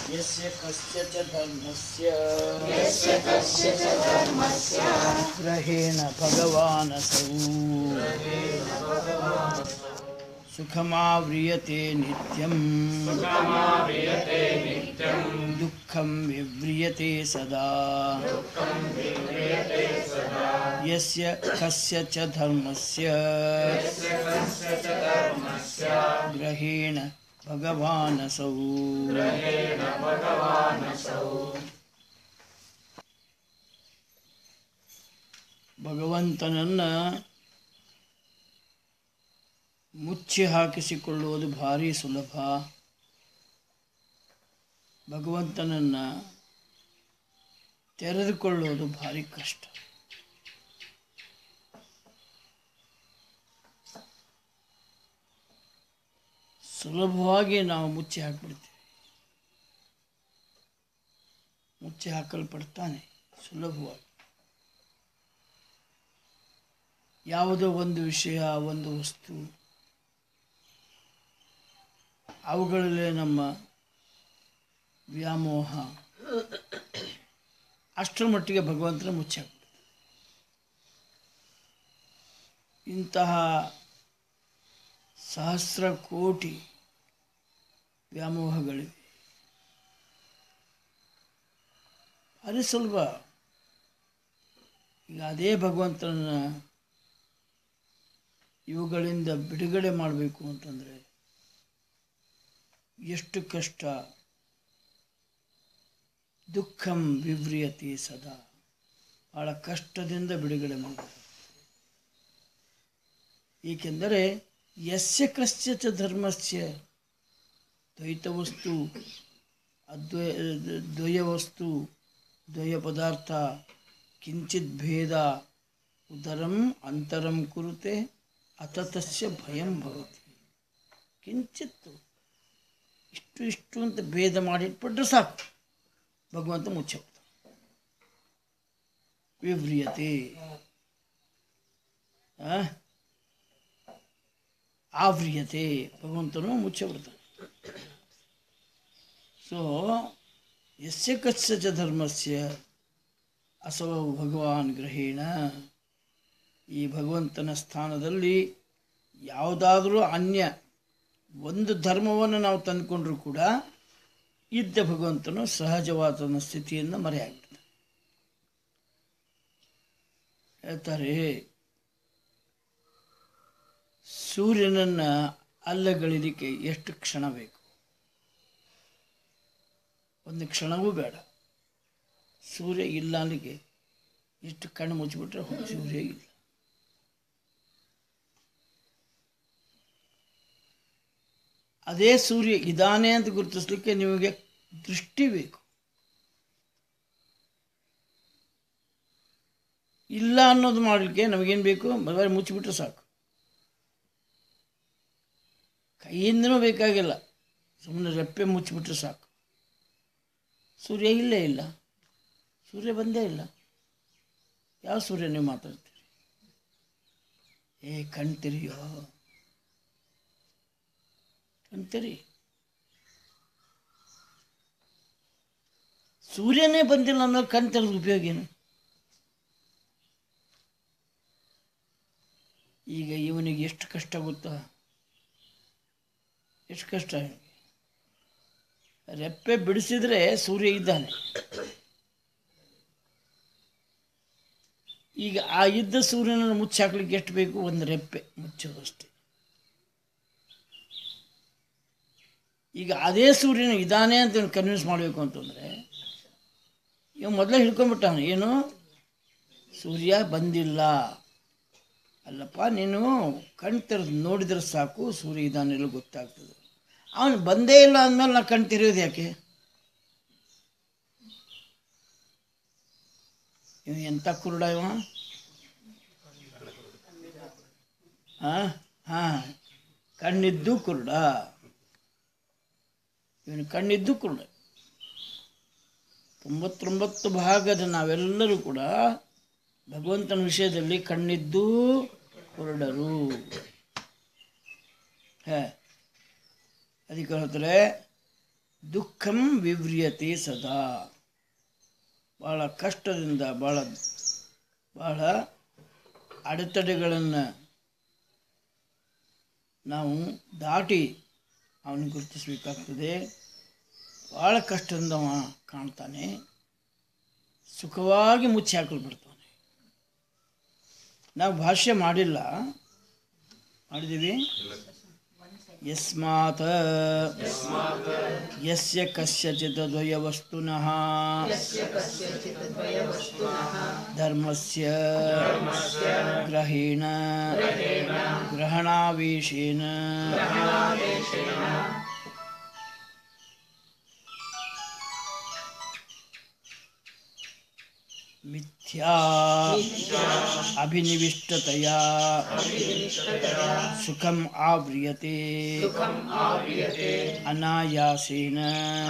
यस्य कस्य च धर्मस्य ग्रहेण भगवानसौ सुखमाव्रियते नित्यं दुःखं विव्रियते सदा यस्य कस्य च धर्मस्य ग्रहेण भगवानसौ ಭಗವಂತನನ್ನ ಮುಚ್ಚಿ ಹಾಕಿಸಿಕೊಳ್ಳುವುದು ಭಾರಿ ಸುಲಭ ಭಗವಂತನನ್ನ ತೆರೆದುಕೊಳ್ಳುವುದು ಭಾರಿ ಕಷ್ಟ ಸುಲಭವಾಗಿ ನಾವು ಮುಚ್ಚಿ ಹಾಕಿಬಿಡ್ತೀವಿ ಮುಚ್ಚಿ ಹಾಕಲ್ಪಡ್ತಾನೆ ಸುಲಭವಾಗಿ ಯಾವುದೋ ಒಂದು ವಿಷಯ ಒಂದು ವಸ್ತು ಅವುಗಳಲ್ಲೇ ನಮ್ಮ ವ್ಯಾಮೋಹ ಅಷ್ಟರ ಮಟ್ಟಿಗೆ ಭಗವಂತನ ಮುಚ್ಚಾಕ್ಬಿಡ್ತಾರೆ ಇಂತಹ ಸಹಸ್ರ ಕೋಟಿ ವ್ಯಾಮೋಹಗಳಿವೆ ಭಾರಿ ಸುಲಭ ಈಗ ಅದೇ ಭಗವಂತನ ಇವುಗಳಿಂದ ಬಿಡುಗಡೆ ಮಾಡಬೇಕು ಅಂತಂದರೆ ಎಷ್ಟು ಕಷ್ಟ ದುಃಖಂ ವಿವ್ರಿಯತೆ ಸದಾ ಭಾಳ ಕಷ್ಟದಿಂದ ಬಿಡುಗಡೆ ಮಾಡಬೇಕು ಏಕೆಂದರೆ ಯಸ್ಯ ಕಸ್ಯ ಚ ಧರ್ಮಸ್ಯ ದ್ವೈತವಸ್ತು ಅದ್ವಯ ದ್ವಯವಸ್ತು ದ್ವಯ ಪದಾರ್ಥ ಕಿಂಚಿತ್ ಭೇದ ಉದರಂ ಅಂತರಂ ಕುರುತೆ ಅತತಸ್ಯ ಭಯಂ ಭವತಿ ಕಿಂಚಿತ್ತು ಇಷ್ಟು ಇಷ್ಟು ಅಂತ ಭೇದ ಮಾಡಿಟ್ಬಿಟ್ರೆ ಸಾಕು ಭಗವಂತ ಮುಚ್ಚ ವಿವ್ರಿಯತೆ ಆ? ಆವ್ರಿಯತೆ ಭಗವಂತನು ಮುಚ್ಚ ಬಿಡ್ತಾನೆ ಸೊ ಯಸ್ಯ ಕಸ್ಯ ಚ ಧರ್ಮಸ್ಯ ಅಸವ ಭಗವಾನ್ ಗ್ರಹೇಣ ಈ ಭಗವಂತನ ಸ್ಥಾನದಲ್ಲಿ ಯಾವುದಾದರೂ ಅನ್ಯ ಒಂದು ಧರ್ಮವನ್ನು ನಾವು ತಂದುಕೊಂಡ್ರೂ ಕೂಡ ಇದ್ದ ಭಗವಂತನು ಸಹಜವಾದ ಸ್ಥಿತಿಯಿಂದ ಮರೆಯಾಗ್ತಾನೆ ಹೇಳ್ತಾರೆ ಸೂರ್ಯನನ್ನ ಅಲ್ಲಗಳಿಲಿಕ್ಕೆ ಎಷ್ಟು ಕ್ಷಣ ಬೇಕು ಒಂದು ಕ್ಷಣವೂ ಬೇಡ ಸೂರ್ಯ ಇಲ್ಲ ಅಲ್ಲಿಗೆ ಎಷ್ಟು ಕಣ್ಣು ಮುಚ್ಚಿಬಿಟ್ರೆ ಹೋ- ಸೂರ್ಯ ಇಲ್ಲ ಅದೇ ಸೂರ್ಯ ಇದಾನೆ ಅಂತ ಗುರುತಿಸ್ಲಿಕ್ಕೆ ನಿಮಗೆ ದೃಷ್ಟಿ ಬೇಕು ಇಲ್ಲ ಅನ್ನೋದು ಮಾಡಲಿಕ್ಕೆ ನಮಗೇನು ಬೇಕು ಬರೀ ಮುಚ್ಚಿಬಿಟ್ರೆ ಸಾಕು ಕೈಯಿಂದನೂ ಬೇಕಾಗಿಲ್ಲ ಸುಮ್ಮನೆ ರೆಪ್ಪೆ ಮುಚ್ಚಿಬಿಟ್ರೆ ಸಾಕು ಸೂರ್ಯ ಇಲ್ಲೇ ಇಲ್ಲ ಸೂರ್ಯ ಬಂದೇ ಇಲ್ಲ ಯಾವ ಸೂರ್ಯ ನೀವು ಮಾತಾಡ್ತೀರಿ ಏ ಕಣ್ತಿರಿಯೋ ಕಣ್ತಿರಿ ಸೂರ್ಯನೇ ಬಂದಿಲ್ಲ ಅನ್ನೋ ಕಣ್ ತೆರೆದ ಉಪಯೋಗ ಏನು ಈಗ ಇವನಿಗೆ ಎಷ್ಟು ಕಷ್ಟ ಗೊತ್ತಾ ಎಷ್ಟು ಕಷ್ಟ ರೆಪ್ಪೆ ಬಿಡಿಸಿದ್ರೆ ಸೂರ್ಯ ಇದ್ದಾನೆ ಈಗ ಆ ಇದ್ದ ಸೂರ್ಯನನ್ನು ಮುಚ್ಚಾಕ್ಲಿಕ್ಕೆ ಎಷ್ಟು ಬೇಕು ಒಂದು ರೆಪ್ಪೆ ಮುಚ್ಚೋದು ಅಷ್ಟೇ ಈಗ ಅದೇ ಸೂರ್ಯನ ಇದ್ದಾನೆ ಅಂತ ಕನ್ವಿನ್ಸ್ ಮಾಡಬೇಕು ಅಂತಂದರೆ ಇವ ಮೊದಲೇ ಹಿಡ್ಕೊಂಡ್ಬಿಟ್ಟಾನ ಏನು ಸೂರ್ಯ ಬಂದಿಲ್ಲ ಅಲ್ಲಪ್ಪ ನೀನು ಕಣ್ ತೆರೆದು ನೋಡಿದ್ರೆ ಸಾಕು ಸೂರ್ಯ ಇದ್ದಾನೆಲ್ಲ ಗೊತ್ತಾಗ್ತದೆ ಅವನು ಬಂದೇ ಇಲ್ಲ ಅಂದಮೇಲೆ ನಾ ಕಣ್ ತೆರೆಯೋದು ಯಾಕೆ ಇವ ಎಂಥ ಕುರುಡ ಇವ ಹಾಂ ಹಾಂ ಕಣ್ಣಿದ್ದು ಕುರುಡ ಇವನು ಕಣ್ಣಿದ್ದು ಕುರುಡ ತೊಂಬತ್ತೊಂಬತ್ತು ಭಾಗದ ನಾವೆಲ್ಲರೂ ಕೂಡ ಭಗವಂತನ ವಿಷಯದಲ್ಲಿ ಕಣ್ಣಿದ್ದು ಕುರುಡರು ಹೇ ಅದಕ್ಕೆ ಹೇಳ್ತಾರೆ ದುಃಖಂ ವಿವ್ರಿಯತೆ ಸದಾ ಭಾಳ ಕಷ್ಟದಿಂದ ಭಾಳ ಭಾಳ ಅಡೆತಡೆಗಳನ್ನು ನಾವು ದಾಟಿ ಅವನು ಗುರುತಿಸಬೇಕಾಗ್ತದೆ ಭಾಳ ಕಷ್ಟದಿಂದ ಅವ ಕಾಣ್ತಾನೆ ಸುಖವಾಗಿ ಮುಚ್ಚಿ ಹಾಕಲು ಬಿಡ್ತಾನೆ ನಾವು ಭಾಷ್ಯ ಮಾಡಿಲ್ಲ ಮಾಡಿದ್ದೀವಿ ಯಸ್ಮಾತ್ ಯಸ್ಯ ಕಸ್ಯಚಿತ್ ದ್ವಯ ವಸ್ತುನಃ ಧರ್ಮಸ್ಯ ಗ್ರಹೇಣ ಗ್ರಹಣಾವೇಶೇನ ಮಿಥ್ಯಾ ಅಭಿನಿವಿಷ್ಟತೆಯ ಸುಖಂ ಆವ್ರಿಯತೆ ಅನಾಯಾಸೇನ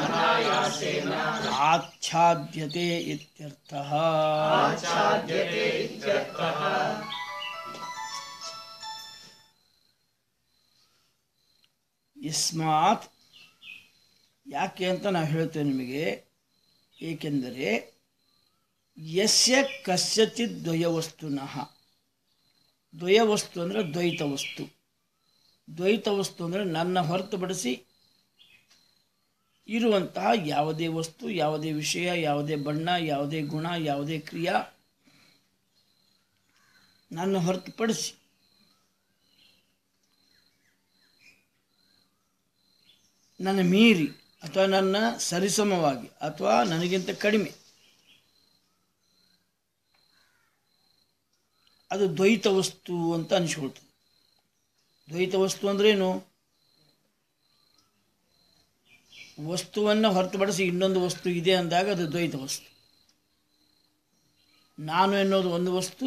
ಆಚ್ಛಾದ್ಯತೆ ಇತ್ಯರ್ಥಃ ಯಸ್ಮಾತ್ ಯಾಕೆ ಅಂತ ನಾವು ಹೇಳ್ತೇವೆ ನಿಮಗೆ ಏಕೆಂದರೆ ಯಸ್ಯ ಕಸ್ಯಚಿತ್ ದ್ವಯವಸ್ತುನಃ ದ್ವಯವಸ್ತು ಅಂದರೆ ದ್ವೈತ ವಸ್ತು ದ್ವೈತ ವಸ್ತು ಅಂದರೆ ನನ್ನ ಹೊರತುಪಡಿಸಿ ಇರುವಂತಹ ಯಾವುದೇ ವಸ್ತು ಯಾವುದೇ ವಿಷಯ ಯಾವುದೇ ಬಣ್ಣ ಯಾವುದೇ ಗುಣ ಯಾವುದೇ ಕ್ರಿಯಾ ನನ್ನ ಹೊರತುಪಡಿಸಿ ನನ್ನ ಮೀರಿ ಅಥವಾ ನನ್ನ ಸರಿಸಮವಾಗಿ ಅಥವಾ ನನಗಿಂತ ಕಡಿಮೆ ಅದು ದ್ವೈತ ವಸ್ತು ಅಂತ ಅನಿಸ್ಕೊಳ್ತದೆ ದ್ವೈತ ವಸ್ತು ಅಂದ್ರೇನು ವಸ್ತುವನ್ನು ಹೊರತುಪಡಿಸಿ ಇನ್ನೊಂದು ವಸ್ತು ಇದೆ ಅಂದಾಗ ಅದು ದ್ವೈತ ವಸ್ತು ನಾನು ಎನ್ನುವುದು ಒಂದು ವಸ್ತು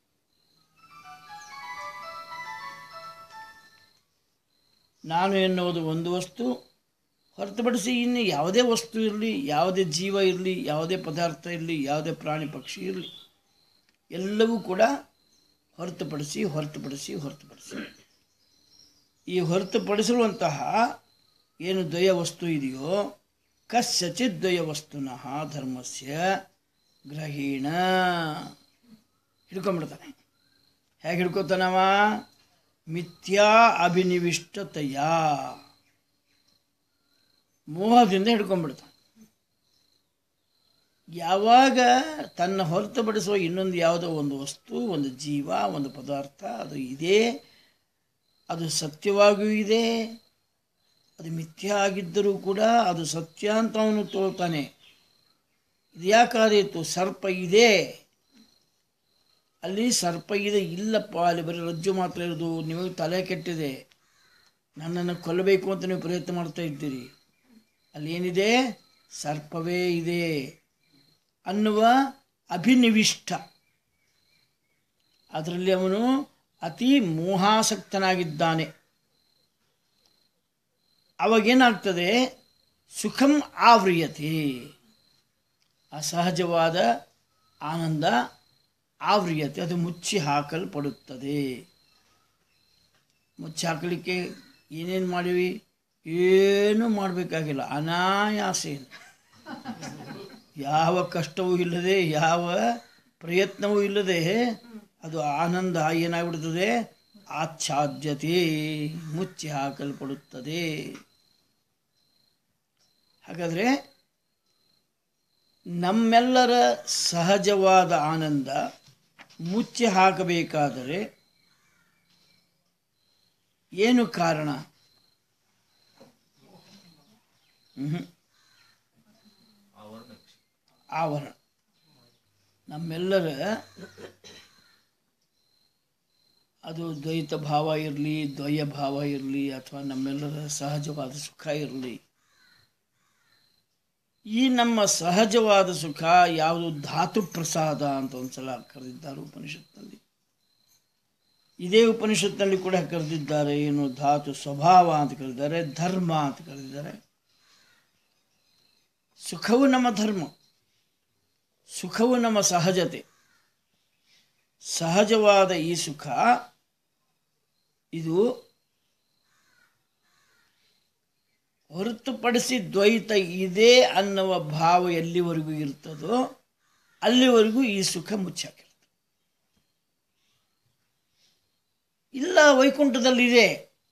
ನಾನು ಎನ್ನುವುದು ಒಂದು ವಸ್ತು ಹೊರತುಪಡಿಸಿ ಇನ್ನು ಯಾವುದೇ ವಸ್ತು ಇರಲಿ ಯಾವುದೇ ಜೀವ ಇರಲಿ ಯಾವುದೇ ಪದಾರ್ಥ ಇರಲಿ ಯಾವುದೇ ಪ್ರಾಣಿ ಪಕ್ಷಿ ಇರಲಿ ಎಲ್ಲವೂ ಕೂಡ ಹೊರತುಪಡಿಸಿ ಹೊರತುಪಡಿಸಿ ಹೊರತುಪಡಿಸಿ ಈ ಹೊರತುಪಡಿಸಿರುವಂತಹ ಏನು ದ್ವಯ ವಸ್ತು ಇದೆಯೋ ಕಸ್ಯಚಿತ್ ದ್ವಯ ವಸ್ತುನಃ ಧರ್ಮಸ್ಯ ಗ್ರಹೀಣ ಹಿಡ್ಕೊಂಡ್ಬಿಡ್ತಾನೆ ಹೇಗೆ ಹಿಡ್ಕೊತಾನವ ಮಿಥ್ಯಾ ಅಭಿನಿವಿಷ್ಟತೆಯ ಮೋಹದಿಂದ ಹಿಡ್ಕೊಂಡ್ಬಿಡ್ತಾನೆ ಯಾವಾಗ ತನ್ನ ಹೊರತುಪಡಿಸುವ ಇನ್ನೊಂದು ಯಾವುದೋ ಒಂದು ವಸ್ತು ಒಂದು ಜೀವ ಒಂದು ಪದಾರ್ಥ ಅದು ಇದೆ ಅದು ಸತ್ಯವಾಗಿಯೂ ಇದೆ ಅದು ಮಿಥ್ಯ ಆಗಿದ್ದರೂ ಕೂಡ ಅದು ಸತ್ಯ ಅಂತ ಅವನು ತೋಳ್ತಾನೆ ಇದು ಯಾಕಾದೀತು ಸರ್ಪ ಇದೆ ಅಲ್ಲಿ ಸರ್ಪ ಇದೆ ಇಲ್ಲಪ್ಪ ಅಲ್ಲಿ ಬರೀ ರಜ್ಜು ಮಾತ್ರ ಇರೋದು ನಿಮಗೆ ತಲೆ ಕೆಟ್ಟಿದೆ ನನ್ನನ್ನು ಕೊಲ್ಲಬೇಕು ಅಂತ ನೀವು ಪ್ರಯತ್ನ ಮಾಡ್ತಾ ಇದ್ದೀರಿ ಅಲ್ಲಿ ಏನಿದೆ ಸರ್ಪವೇ ಇದೆ ಅನ್ನುವ ಅಭಿನಿವಿಷ್ಟ ಅದರಲ್ಲಿ ಅವನು ಅತಿ ಮೋಹಾಸಕ್ತನಾಗಿದ್ದಾನೆ ಅವಾಗೇನಾಗ್ತದೆ ಸುಖಂ ಆವ್ರಿಯತೆ ಅಸಹಜವಾದ ಆನಂದ ಆವ್ರಿಯತೆ ಅದು ಮುಚ್ಚಿ ಹಾಕಲ್ಪಡುತ್ತದೆ ಮುಚ್ಚಿ ಹಾಕಲಿಕ್ಕೆ ಏನೇನು ಮಾಡಿವಿ ಏನೂ ಮಾಡಬೇಕಾಗಿಲ್ಲ ಅನಾಯಾಸೇನ ಯಾವ ಕಷ್ಟವೂ ಇಲ್ಲದೆ ಯಾವ ಪ್ರಯತ್ನವೂ ಇಲ್ಲದೆ ಅದು ಆನಂದ ಏನಾಗ್ಬಿಡ್ತದೆ ಆಚ್ಛಾದ್ಯತೆ ಮುಚ್ಚಿ ಹಾಕಲ್ಪಡುತ್ತದೆ ಹಾಗಾದರೆ ನಮ್ಮೆಲ್ಲರ ಸಹಜವಾದ ಆನಂದ ಮುಚ್ಚಿ ಹಾಕಬೇಕಾದರೆ ಏನು ಕಾರಣ ಮ್ಹೂ. ಆವರಣ ನಮ್ಮೆಲ್ಲರ ಅದು ದ್ವೈತ ಭಾವ ಇರಲಿ ದ್ವಯ ಭಾವ ಇರಲಿ ಅಥವಾ ನಮ್ಮೆಲ್ಲರ ಸಹಜವಾದ ಸುಖ ಇರಲಿ ಈ ನಮ್ಮ ಸಹಜವಾದ ಸುಖ ಯಾವುದು ಧಾತು ಪ್ರಸಾದ ಅಂತ ಒಂದ್ಸಲ ಕರೆದಿದ್ದಾರೆ ಉಪನಿಷತ್ನಲ್ಲಿ ಇದೇ ಉಪನಿಷತ್ನಲ್ಲಿ ಕೂಡ ಕರೆದಿದ್ದಾರೆ ಏನು ಧಾತು ಸ್ವಭಾವ ಅಂತ ಕರೆದಿದ್ದಾರೆ ಧರ್ಮ ಅಂತ ಕರೆದಿದ್ದಾರೆ ಸುಖವು ನಮ್ಮ ಧರ್ಮ ಸುಖವು ನಮ್ಮ ಸಹಜತೆ ಸಹಜವಾದ ಈ ಸುಖ ಇದು ಹೊರತುಪಡಿಸಿ ದ್ವೈತ ಇದೆ ಅನ್ನುವ ಭಾವ ಎಲ್ಲಿವರೆಗೂ ಇರ್ತದೋ ಅಲ್ಲಿವರೆಗೂ ಈ ಸುಖ ಮುಚ್ಚಾಕಿರುತ್ತೆ ಇಲ್ಲ ವೈಕುಂಠದಲ್ಲಿದೆ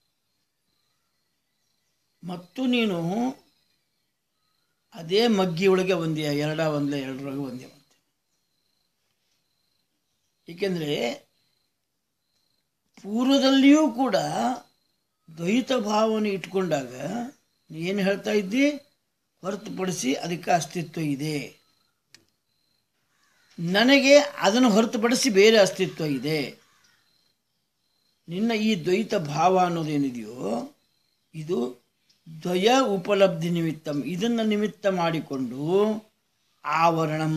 ಮತ್ತು ನೀನು ಅದೇ ಮಗ್ಗಿಯೊಳಗೆ ಒಂದಿಯ ಎರಡ ಒಂದೇ ಎರಡರೊಳಗೆ ಒಂದೇ ಒಂದೇ ಏಕೆಂದರೆ ಪೂರ್ವದಲ್ಲಿಯೂ ಕೂಡ ದ್ವೈತ ಭಾವನೆ ಇಟ್ಕೊಂಡಾಗ ನೀ ಏನು ಹೇಳ್ತಾ ಇದ್ದಿ ಹೊರತುಪಡಿಸಿ ಅದಕ್ಕೆ ಅಸ್ತಿತ್ವ ಇದೆ ನನಗೆ ಅದನ್ನು ಹೊರತುಪಡಿಸಿ ಬೇರೆ ಅಸ್ತಿತ್ವ ಇದೆ ನಿನ್ನ ಈ ದ್ವೈತ ಭಾವ ಅನ್ನೋದೇನಿದೆಯೋ ಇದು ದ್ವಯ ಉಪಲಬ್ಧಿ ನಿಮಿತ್ತಂ ಇದನ್ನು ನಿಮಿತ್ತ ಮಾಡಿಕೊಂಡು ಆವರಣಂ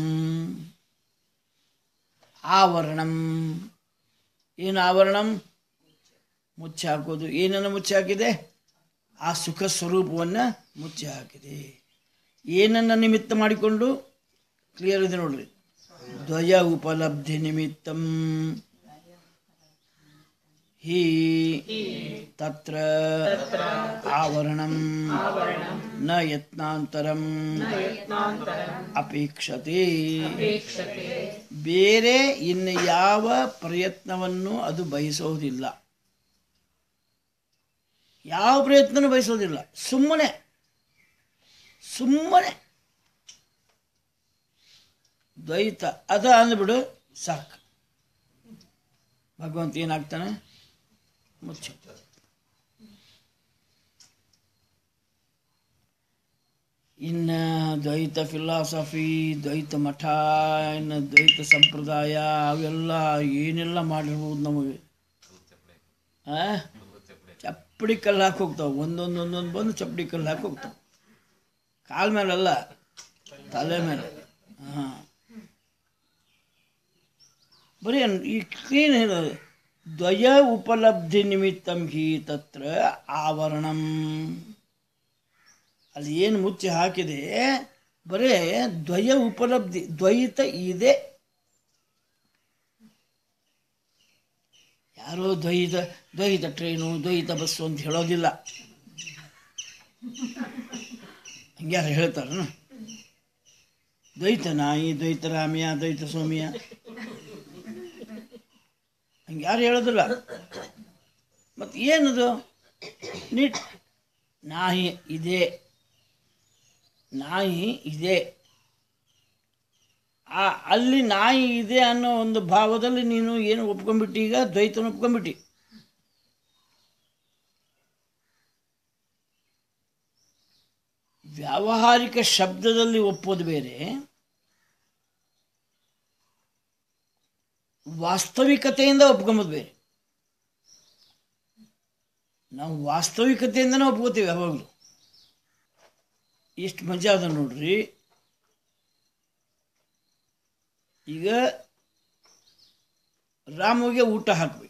ಆವರಣಂ ಏನು ಆವರಣಂ ಮುಚ್ಚಿ ಹಾಕೋದು ಏನನ್ನು ಮುಚ್ಚಿ ಹಾಕಿದೆ ಆ ಸುಖ ಸ್ವರೂಪವನ್ನು ಮುಚ್ಚಿ ಹಾಕಿದೆ ಏನನ್ನು ನಿಮಿತ್ತ ಮಾಡಿಕೊಂಡು ಕ್ಲಿಯರ್ ಇದೆ ನೋಡ್ರಿ ದ್ವಯ ಉಪಲಬ್ಧಿ ನಿಮಿತ್ತಂ ಹಿ ತತ್ರ ಆವರಣಂ ನ ಯತ್ನಾಂತರಂ ಅಪೇಕ್ಷತೆ ಬೇರೆ ಇನ್ನು ಯಾವ ಪ್ರಯತ್ನವನ್ನು ಅದು ಬಯಸೋದಿಲ್ಲ ಯಾವ ಪ್ರಯತ್ನನೂ ಬಯಸೋದಿಲ್ಲ ಸುಮ್ಮನೆ ಸುಮ್ಮನೆ ದ್ವೈತ ಅದ ಅಂದ್ಬಿಡು ಸಾಕು ಭಗವಂತ ಏನಾಗ್ತಾನೆ ಮುಚ್ಚ ಇನ್ನು ದ್ವೈತ ಫಿಲಾಸಫಿ ದ್ವೈತ ಮಠ ಇನ್ನು ದ್ವೈತ ಸಂಪ್ರದಾಯ ಅವೆಲ್ಲ ಏನೆಲ್ಲ ಮಾಡಿರ್ಬೋದು ನಮಗೆ ಆ ಚಪ್ಪಡಿ ಕಲ್ಲು ಹಾಕಿ ಹೋಗ್ತಾವೆ ಒಂದೊಂದು ಒಂದೊಂದು ಬಂದು ಚಪ್ಪಡಿ ಕಲ್ಲು ಹಾಕಿ ಹೋಗ್ತಾವೆ ಕಾಲ ಮೇಲಲ್ಲ ತಲೆ ಮೇಲೆ ಹಾಂ ಬರೀ ಈ ಕ್ಲೀನ್ ಹೇಳೋದು ದ್ವಯ ಉಪಲಬ್ಧಿ ನಿಮಿತ್ತಂ ಹಿ ತತ್ರ ಆವರಣಂ ಅಲ್ಲಿ ಏನು ಮುಚ್ಚಿ ಹಾಕಿದೆ ಬರೇ ದ್ವಯ ಉಪಲಬ್ಧಿ ದ್ವೈತ ಇದೆ ಯಾರೋ ದ್ವೈತ ದ್ವೈತ ಟ್ರೈನು ದ್ವೈತ ಬಸ್ಸು ಅಂತ ಹೇಳೋದಿಲ್ಲ ಹಂಗ್ಯಾರು ಹೇಳ್ತಾರ ದ್ವೈತ ನಾಯಿ ದ್ವೈತ ರಾಮಿಯ ದ್ವೈತ ಸೋಮಿಯ ಹಂಗೆ ಯಾರು ಹೇಳೋದಿಲ್ಲ ಮತ್ತು ಏನದು ನಿಟ್ ನಾಯಿ ಇದೆ ನಾಯಿ ಇದೆ ಆ ಅಲ್ಲಿ ನಾಯಿ ಇದೆ ಅನ್ನೋ ಒಂದು ಭಾವದಲ್ಲಿ ನೀನು ಏನು ಒಪ್ಕೊಂಡ್ಬಿಟ್ಟು ಈಗ ದ್ವೈತನ ಒಪ್ಕೊಂಡ್ಬಿಟ್ಟು ವ್ಯಾವಹಾರಿಕ ಶಬ್ದದಲ್ಲಿ ಒಪ್ಪೋದು ಬೇರೆ ವಾಸ್ತವಿಕತೆಯಿಂದ ಒಪ್ಕೊಂಬೋದು ಬೇರೆ ನಾವು ವಾಸ್ತವಿಕತೆಯಿಂದನೇ ಒಪ್ಕೋತೀವಿ ಯಾವಾಗಲೂ ಎಷ್ಟು ಮಜಾ ಅದ ನೋಡ್ರಿ ಈಗ ರಾಮುಗೆ ಊಟ ಹಾಕಬೇಕು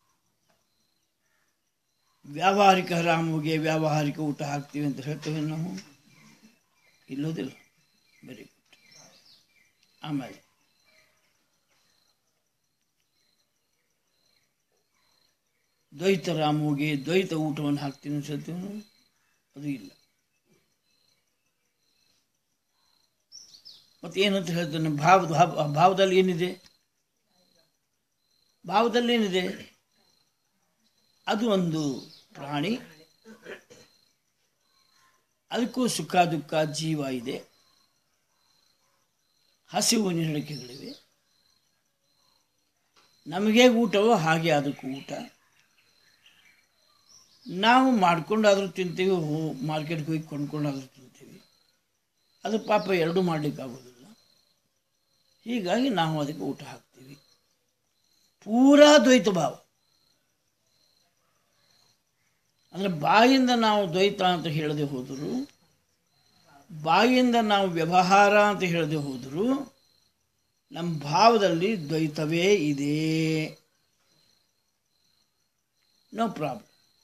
ವ್ಯಾವಹಾರಿಕ ರಾಮುಗೆ ವ್ಯಾವಹಾರಿಕ ಊಟ ಹಾಕ್ತೀವಿ ಅಂತ ಹೇಳ್ತೇವೆ ನಾವು ಇಲ್ಲೋದಿಲ್ಲ ವೆರಿ ಗುಡ್ ಆಮೇಲೆ ದ್ವೈತ ರಾಮುಗೆ ದ್ವೈತ ಊಟವನ್ನು ಹಾಕ್ತೀನಿ ಅನ್ಸುತ್ತೇವೆ ನಾವು ಅದು ಇಲ್ಲ ಮತ್ತೆ ಏನಂತ ಹೇಳ್ತಾನೆ ಭಾವದ ಭಾವ ಭಾವದಲ್ಲಿ ಏನಿದೆ ಭಾವದಲ್ಲಿ ಏನಿದೆ ಅದು ಒಂದು ಪ್ರಾಣಿ ಅದಕ್ಕೂ ಸುಖ ದುಃಖ ಜೀವ ಇದೆ ಹಸಿವು ನಡಿಕೆಗಳಿವೆ ನಮಗೆ ಊಟವೋ ಹಾಗೆ ಅದಕ್ಕೂ ಊಟ ನಾವು ಮಾಡ್ಕೊಂಡಾದರೂ ತಿಂತೀವಿ ಹೋ- ಮಾರ್ಕೆಟ್ಗೆ ಹೋಗಿ ಕೊಂಡ್ಕೊಂಡಾದರೂ ತಿಂತೀವಿ ಅದು ಪಾಪ ಎರಡೂ ಮಾಡಲಿಕ್ಕಾಗೋದಿಲ್ಲ ಹೀಗಾಗಿ ನಾವು ಅದಕ್ಕೆ ಊಟ ಹಾಕ್ತೀವಿ ಪೂರಾ ದ್ವೈತ ಭಾವ ಅಂದರೆ ಬಾಯಿಂದ ನಾವು ದ್ವೈತ ಅಂತ ಹೇಳದೆ ಹೋದರು ಬಾಯಿಂದ ನಾವು ವ್ಯವಹಾರ ಅಂತ ಹೇಳದೆ ಹೋದರು ನಮ್ಮ ಭಾವದಲ್ಲಿ ದ್ವೈತವೇ ಇದೆ ನೋ ಪ್ರಾಬ್ಲಮ್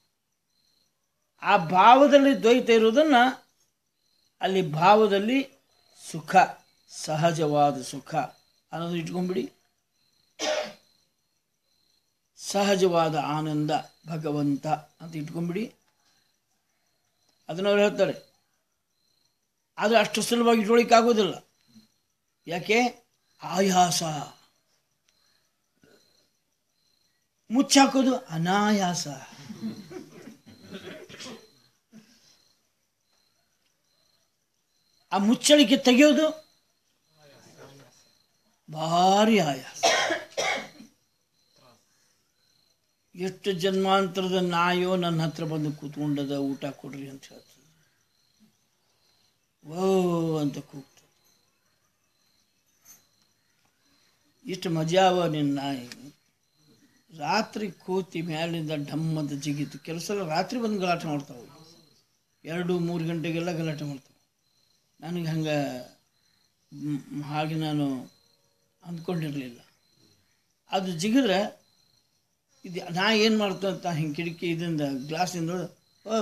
ಆ ಭಾವದಲ್ಲಿ ದ್ವೈತ ಇರೋದನ್ನು ಅಲ್ಲಿ ಭಾವದಲ್ಲಿ ಸುಖ ಸಹಜವಾದ ಸುಖ ಅನ್ನೋದು ಇಟ್ಕೊಂಡ್ಬಿಡಿ ಸಹಜವಾದ ಆನಂದ ಭಗವಂತ ಅಂತ ಇಟ್ಕೊಂಡ್ಬಿಡಿ ಅದನ್ನು ಅವ್ರು ಹೇಳ್ತಾರೆ ಆದರೆ ಅಷ್ಟು ಸುಲಭವಾಗಿ ಇಟ್ಕೊಳ್ಳಿಕ್ಕೆ ಆಗೋದಿಲ್ಲ ಯಾಕೆ ಆಯಾಸ ಮುಚ್ಚಾಕೋದು ಅನಾಯಾಸ ಆ ಮುಚ್ಚಳಿಕೆ ತೆಗೆಯೋದು ಭಾರಿ ಆಯಾಸ ಎಷ್ಟು ಜನ್ಮಾಂತರದ ನಾಯೋ ನನ್ನ ಹತ್ರ ಬಂದು ಕೂತ್ಕೊಂಡದ ಊಟ ಕೊಡ್ರಿ ಅಂತ ಹೇಳ್ತದೆ ಓ ಅಂತ ಕೂಗ್ತದೆ ಇಷ್ಟು ಮಜಾವ ನಿನ್ನ ನಾಯಿ ರಾತ್ರಿ ಕೂತಿ ಮ್ಯಾಲಿಂದ ಢಮ್ಮಂತ ಜಿಗಿತು ಕೆಲವು ಸಲ ರಾತ್ರಿ ಬಂದು ಗಲಾಟೆ ಮಾಡ್ತಾವೆ ಎರಡು ಮೂರು ಗಂಟೆಗೆಲ್ಲ ಗಲಾಟೆ ಮಾಡ್ತಾವೆ ನನಗೆ ಹಂಗೆ ಮ್, ಹಾಗೆ ನಾನು ಅಂದ್ಕೊಂಡಿರಲಿಲ್ಲ ಅದು ಜಿಗಿದ್ರೆ ಇದು ನಾ ಏನು ಮಾಡ್ತೇನೆ ಅಂತ ಹಿಂಗೆ ಕಿಟಕಿ ಇದರಿಂದ ಗ್ಲಾಸಿಂದ ನೋಡು, ಓ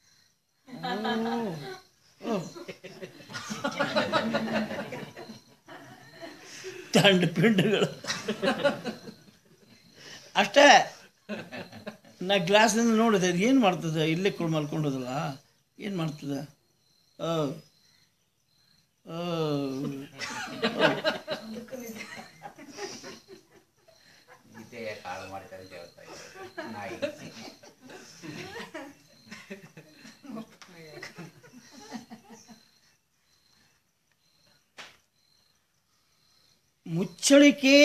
ಓ, ಓ ತಂಡ ಪಿಂಡಗಳು ಅಷ್ಟೇ ನಾ ಗ್ಲಾಸ್ನಿಂದ ನೋಡಿದೆ ಅದು ಏನು ಮಾಡ್ತದೆ ಇಲ್ಲೇ ಕುಳ್ ಮಲ್ಕೊಂಡು ಹೋದಲ್ಲ ಏನು ಮಾಡ್ತದೆ ಓ ಓ ಗೀತೆಯ ಕಾಳು ಮಾಡ್ತಾರೆ ಅಂತ ಹೇಳ್ತಾ ಇದ್ದಾರೆ ನಾಯಿ ಮುಚ್ಚಳಿಕೆ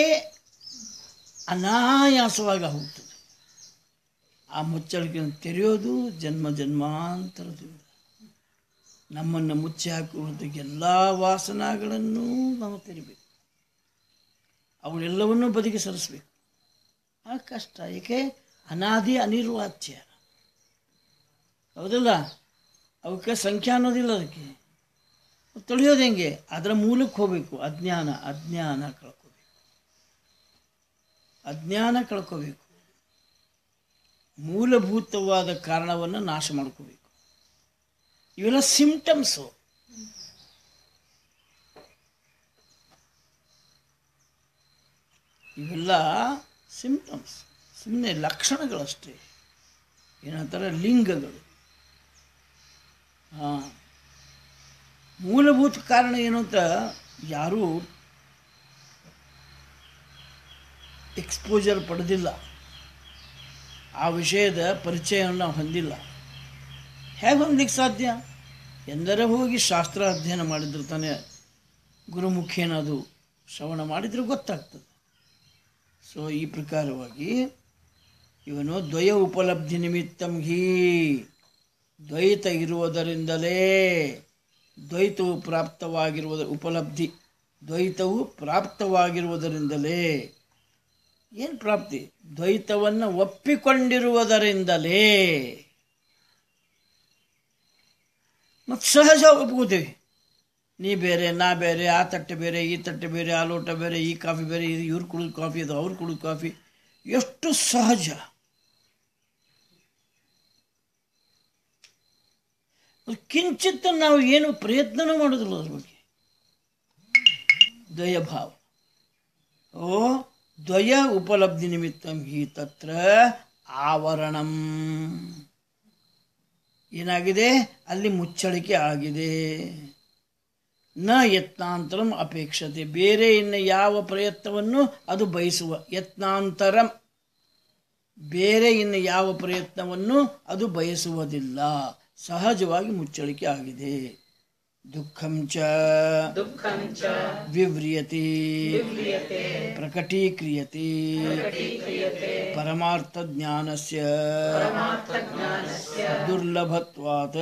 ಅನಾಯಾಸವಾಗಿ ಹೋಗ್ತದೆ ಆ ಮುಚ್ಚಳಿಕೆಯನ್ನು ತೆರೆಯೋದು ಜನ್ಮ ಜನ್ಮಾಂತರದಿಂದ ನಮ್ಮನ್ನು ಮುಚ್ಚಿ ಹಾಕುವಂಥ ಎಲ್ಲ ವಾಸನಗಳನ್ನು ನಾವು ತೆರಿಬೇಕು ಅವುಗಳೆಲ್ಲವನ್ನೂ ಬದಿಗೆ ಸರಿಸ್ಬೇಕು ಆ ಕಷ್ಟ ಏಕೆ ಅನಾದಿ ಅನಿರ್ವಾಚ್ಯ ಹೌದಲ್ಲ ಅವಕ್ಕೆ ಸಂಖ್ಯೆ ಅನ್ನೋದಿಲ್ಲ ಅದಕ್ಕೆ ತಿಳಿಯೋದು ಹೆಂಗೆ ಅದರ ಮೂಲಕ್ಕೆ ಹೋಗಬೇಕು ಅಜ್ಞಾನ ಅಜ್ಞಾನ ಕಳ್ಕೋಬೇಕು ಅಜ್ಞಾನ ಕಳ್ಕೋಬೇಕು ಮೂಲಭೂತವಾದ ಕಾರಣವನ್ನು ನಾಶ ಮಾಡ್ಕೋಬೇಕು ಇವೆಲ್ಲ ಸಿಂಪ್ಟಮ್ಸು ಇವೆಲ್ಲ ಸಿಂಪ್ಟಮ್ಸ್ ಸುಮ್ಮನೆ ಲಕ್ಷಣಗಳಷ್ಟೇ ಏನಂತಾರೆ ಲಿಂಗಗಳು ಹಾಂ ಮೂಲಭೂತ ಕಾರಣ ಏನು ಅಂತ ಯಾರೂ ಎಕ್ಸ್ಪೋಜರ್ ಪಡೆದಿಲ್ಲ ಆ ವಿಷಯದ ಪರಿಚಯವನ್ನು ಹೊಂದಿಲ್ಲ ಹೇಗೆ ಹೊಂದಲಿಕ್ಕೆ ಸಾಧ್ಯ ಎಂದರೆ ಹೋಗಿ ಶಾಸ್ತ್ರ ಅಧ್ಯಯನ ಮಾಡಿದ್ರು ತಾನೇ ಗುರುಮುಖೇನ ಅದು ಶ್ರವಣ ಮಾಡಿದರೆ ಗೊತ್ತಾಗ್ತದೆ ಸೊ ಈ ಪ್ರಕಾರವಾಗಿ ಇವನು ದ್ವಯ ಉಪಲಬ್ಧಿ ನಿಮಿತ್ತಂ ಹೀ ದ್ವೈತ ಇರುವುದರಿಂದಲೇ ದ್ವೈತವು ಪ್ರಾಪ್ತವಾಗಿರುವುದ ಉಪಲಬ್ಧಿ ದ್ವೈತವು ಪ್ರಾಪ್ತವಾಗಿರುವುದರಿಂದಲೇ ಏನು ಪ್ರಾಪ್ತಿ ದ್ವೈತವನ್ನು ಒಪ್ಪಿಕೊಂಡಿರುವುದರಿಂದಲೇ ಮತ್ತು ಸಹಜ ಒಪ್ಕೋತೀವಿ ನೀ ಬೇರೆ ನಾ ಬೇರೆ ಆ ತಟ್ಟೆ ಬೇರೆ ಈ ತಟ್ಟೆ ಬೇರೆ ಆ ಲೋಟ ಬೇರೆ ಈ ಕಾಫಿ ಬೇರೆ ಇದು ಇವ್ರು ಕುಡಿದು ಕಾಫಿ ಅದು ಅವ್ರು ಕುಡಿದು ಕಾಫಿ ಎಷ್ಟು ಸಹಜ ಕಿಂಚಿತ್ ನಾವು ಏನು ಪ್ರಯತ್ನನೂ ಮಾಡೋದಿಲ್ಲ ಅದ್ರ ಬಗ್ಗೆ ದ್ವಯಭಾವ ಓ ದ್ವಯ ಉಪಲಬ್ಧಿ ನಿಮಿತ್ತಂ ಹಿ ತತ್ರ ಆವರಣಂ ಏನಾಗಿದೆ ಅಲ್ಲಿ ಮುಚ್ಚಳಿಕೆ ಆಗಿದೆ ನ ಯತ್ನಾಂತರಂ ಅಪೇಕ್ಷತೆ ಬೇರೆ ಇನ್ನು ಯಾವ ಪ್ರಯತ್ನವನ್ನು ಅದು ಬಯಸುವ ಯತ್ನಾಂತರಂ ಬೇರೆ ಇನ್ನು ಯಾವ ಪ್ರಯತ್ನವನ್ನು ಅದು ಬಯಸುವುದಿಲ್ಲ ಸಹಜವಾಗಿ ಮುಚ್ಚಳಿಕೆ ಆಗಿದೆ ದುಃಖಂ ಚ ವಿವ್ರಿಯತೆ ಪ್ರಕಟೀಕ್ರಿಯತೆ ಪರಮಾರ್ಥ ಜ್ಞಾನಸ್ಯ ದುರ್ಲಭತ್ವಾತ್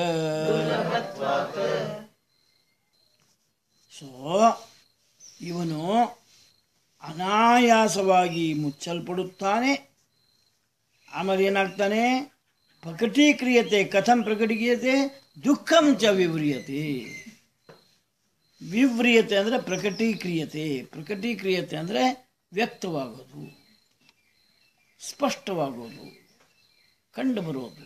ಸೊ ಇವನು ಅನಾಯಾಸವಾಗಿ ಮುಚ್ಚಲ್ಪಡುತ್ತಾನೆ ಆಮೇಲೆ ಏನಾಗ್ತಾನೆ ಪ್ರಕಟೀಕ್ರಿಯತೆ ಕಥಂ ಪ್ರಕಟೀಕ್ರಿಯತೆ ದುಃಖಂ ಚ ವಿವ್ರಿಯತೆ ವಿವ್ರಿಯತೆ ಅಂದರೆ ಪ್ರಕಟೀಕ್ರಿಯತೆ ಪ್ರಕಟೀಕ್ರಿಯತೆ ಅಂದರೆ ವ್ಯಕ್ತವಾಗೋದು ಸ್ಪಷ್ಟವಾಗೋದು ಕಂಡು ಬರೋದು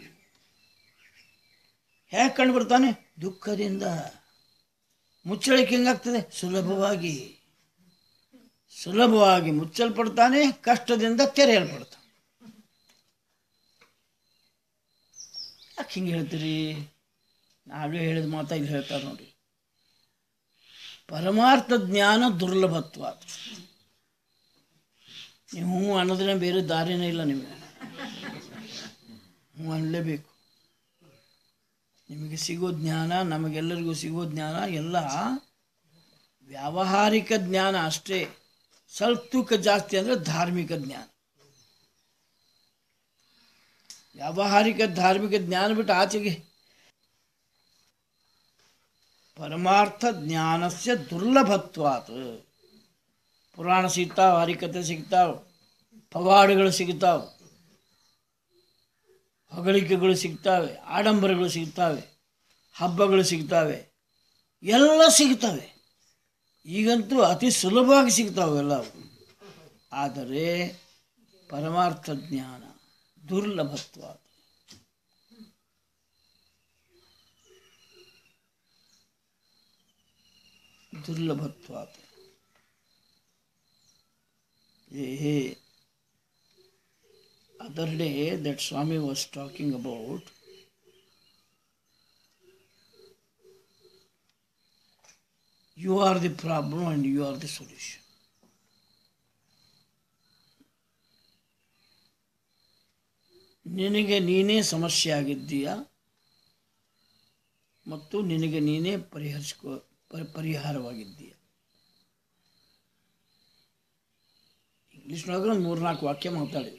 ಹೇಗೆ ಕಂಡು ಬರ್ತಾನೆ ದುಃಖದಿಂದ ಮುಚ್ಚಳಿಕೆ ಹೆಂಗಾಗ್ತದೆ ಸುಲಭವಾಗಿ ಸುಲಭವಾಗಿ ಮುಚ್ಚಲ್ಪಡ್ತಾನೆ ಕಷ್ಟದಿಂದ ತೆರೆಯಲ್ಪಡ್ತಾನೆ ಯಾಕೆ ಹಿಂಗೆ ಹೇಳ್ತೀರಿ ನಾವೇ ಹೇಳಿದ ಮಾತಾ ಇಲ್ಲಿ ಹೇಳ್ತಾರೆ ನೋಡಿ ಪರಮಾರ್ಥ ಜ್ಞಾನ ದುರ್ಲಭತ್ವ ನೀವು ಹ್ಞೂ ಅನ್ನೋದ್ರೆ ಬೇರೆ ದಾರಿನೇ ಇಲ್ಲ ನಿಮಗೆ ಹ್ಞೂ ಅನ್ನಲೇಬೇಕು ನಿಮಗೆ ಸಿಗೋ ಜ್ಞಾನ ನಮಗೆಲ್ಲರಿಗೂ ಸಿಗೋ ಜ್ಞಾನ ಎಲ್ಲ ವ್ಯಾವಹಾರಿಕ ಜ್ಞಾನ ಅಷ್ಟೇ ಸ್ವಲ್ಪ ತೂಕ ಜಾಸ್ತಿ ಅಂದರೆ ಧಾರ್ಮಿಕ ಜ್ಞಾನ ವ್ಯಾವಹಾರಿಕ ಧಾರ್ಮಿಕ ಜ್ಞಾನ ಬಿಟ್ಟು ಆಚೆಗೆ ಪರಮಾರ್ಥ ಜ್ಞಾನಸ್ಯ ದುರ್ಲಭತ್ವಾತ್ ಪುರಾಣ ಸಿಗ್ತಾವ ಹರಿಕತೆ ಸಿಗ್ತಾವ ಪವಾಡಗಳು ಸಿಗ್ತಾವ ಹೊಗಳಿಕೆಗಳು ಸಿಗ್ತಾವೆ ಆಡಂಬರಗಳು ಸಿಗ್ತಾವೆ ಹಬ್ಬಗಳು ಸಿಗ್ತಾವೆ ಎಲ್ಲ ಸಿಗ್ತವೆ ಈಗಂತೂ ಅತಿ ಸುಲಭವಾಗಿ ಸಿಗ್ತಾವೆ ಎಲ್ಲವು ಆದರೆ ಪರಮಾರ್ಥ ಜ್ಞಾನ ದುರ್ಲಭತ್ವ ದುರ್ಲಭತ್ವ other day that Swami was talking about you are the problem and you are the solution. ನಿನಗೆ ನೀನೇ ಸಮಸ್ಯೆ ಆಗಿದ್ದೀಯ ಮತ್ತು ನಿನಗೆ ನೀನೇ ಪರಿಹರಿಸ್ಕೋ ಪರಿ ಪರಿಹಾರವಾಗಿದ್ದೀಯ ಇಂಗ್ಲೀಷ್ನೊಳಗೆ ಒಂದು ಮೂರ್ನಾಲ್ಕು ವಾಕ್ಯ ಮಾತಾಡಿದ್ವಿ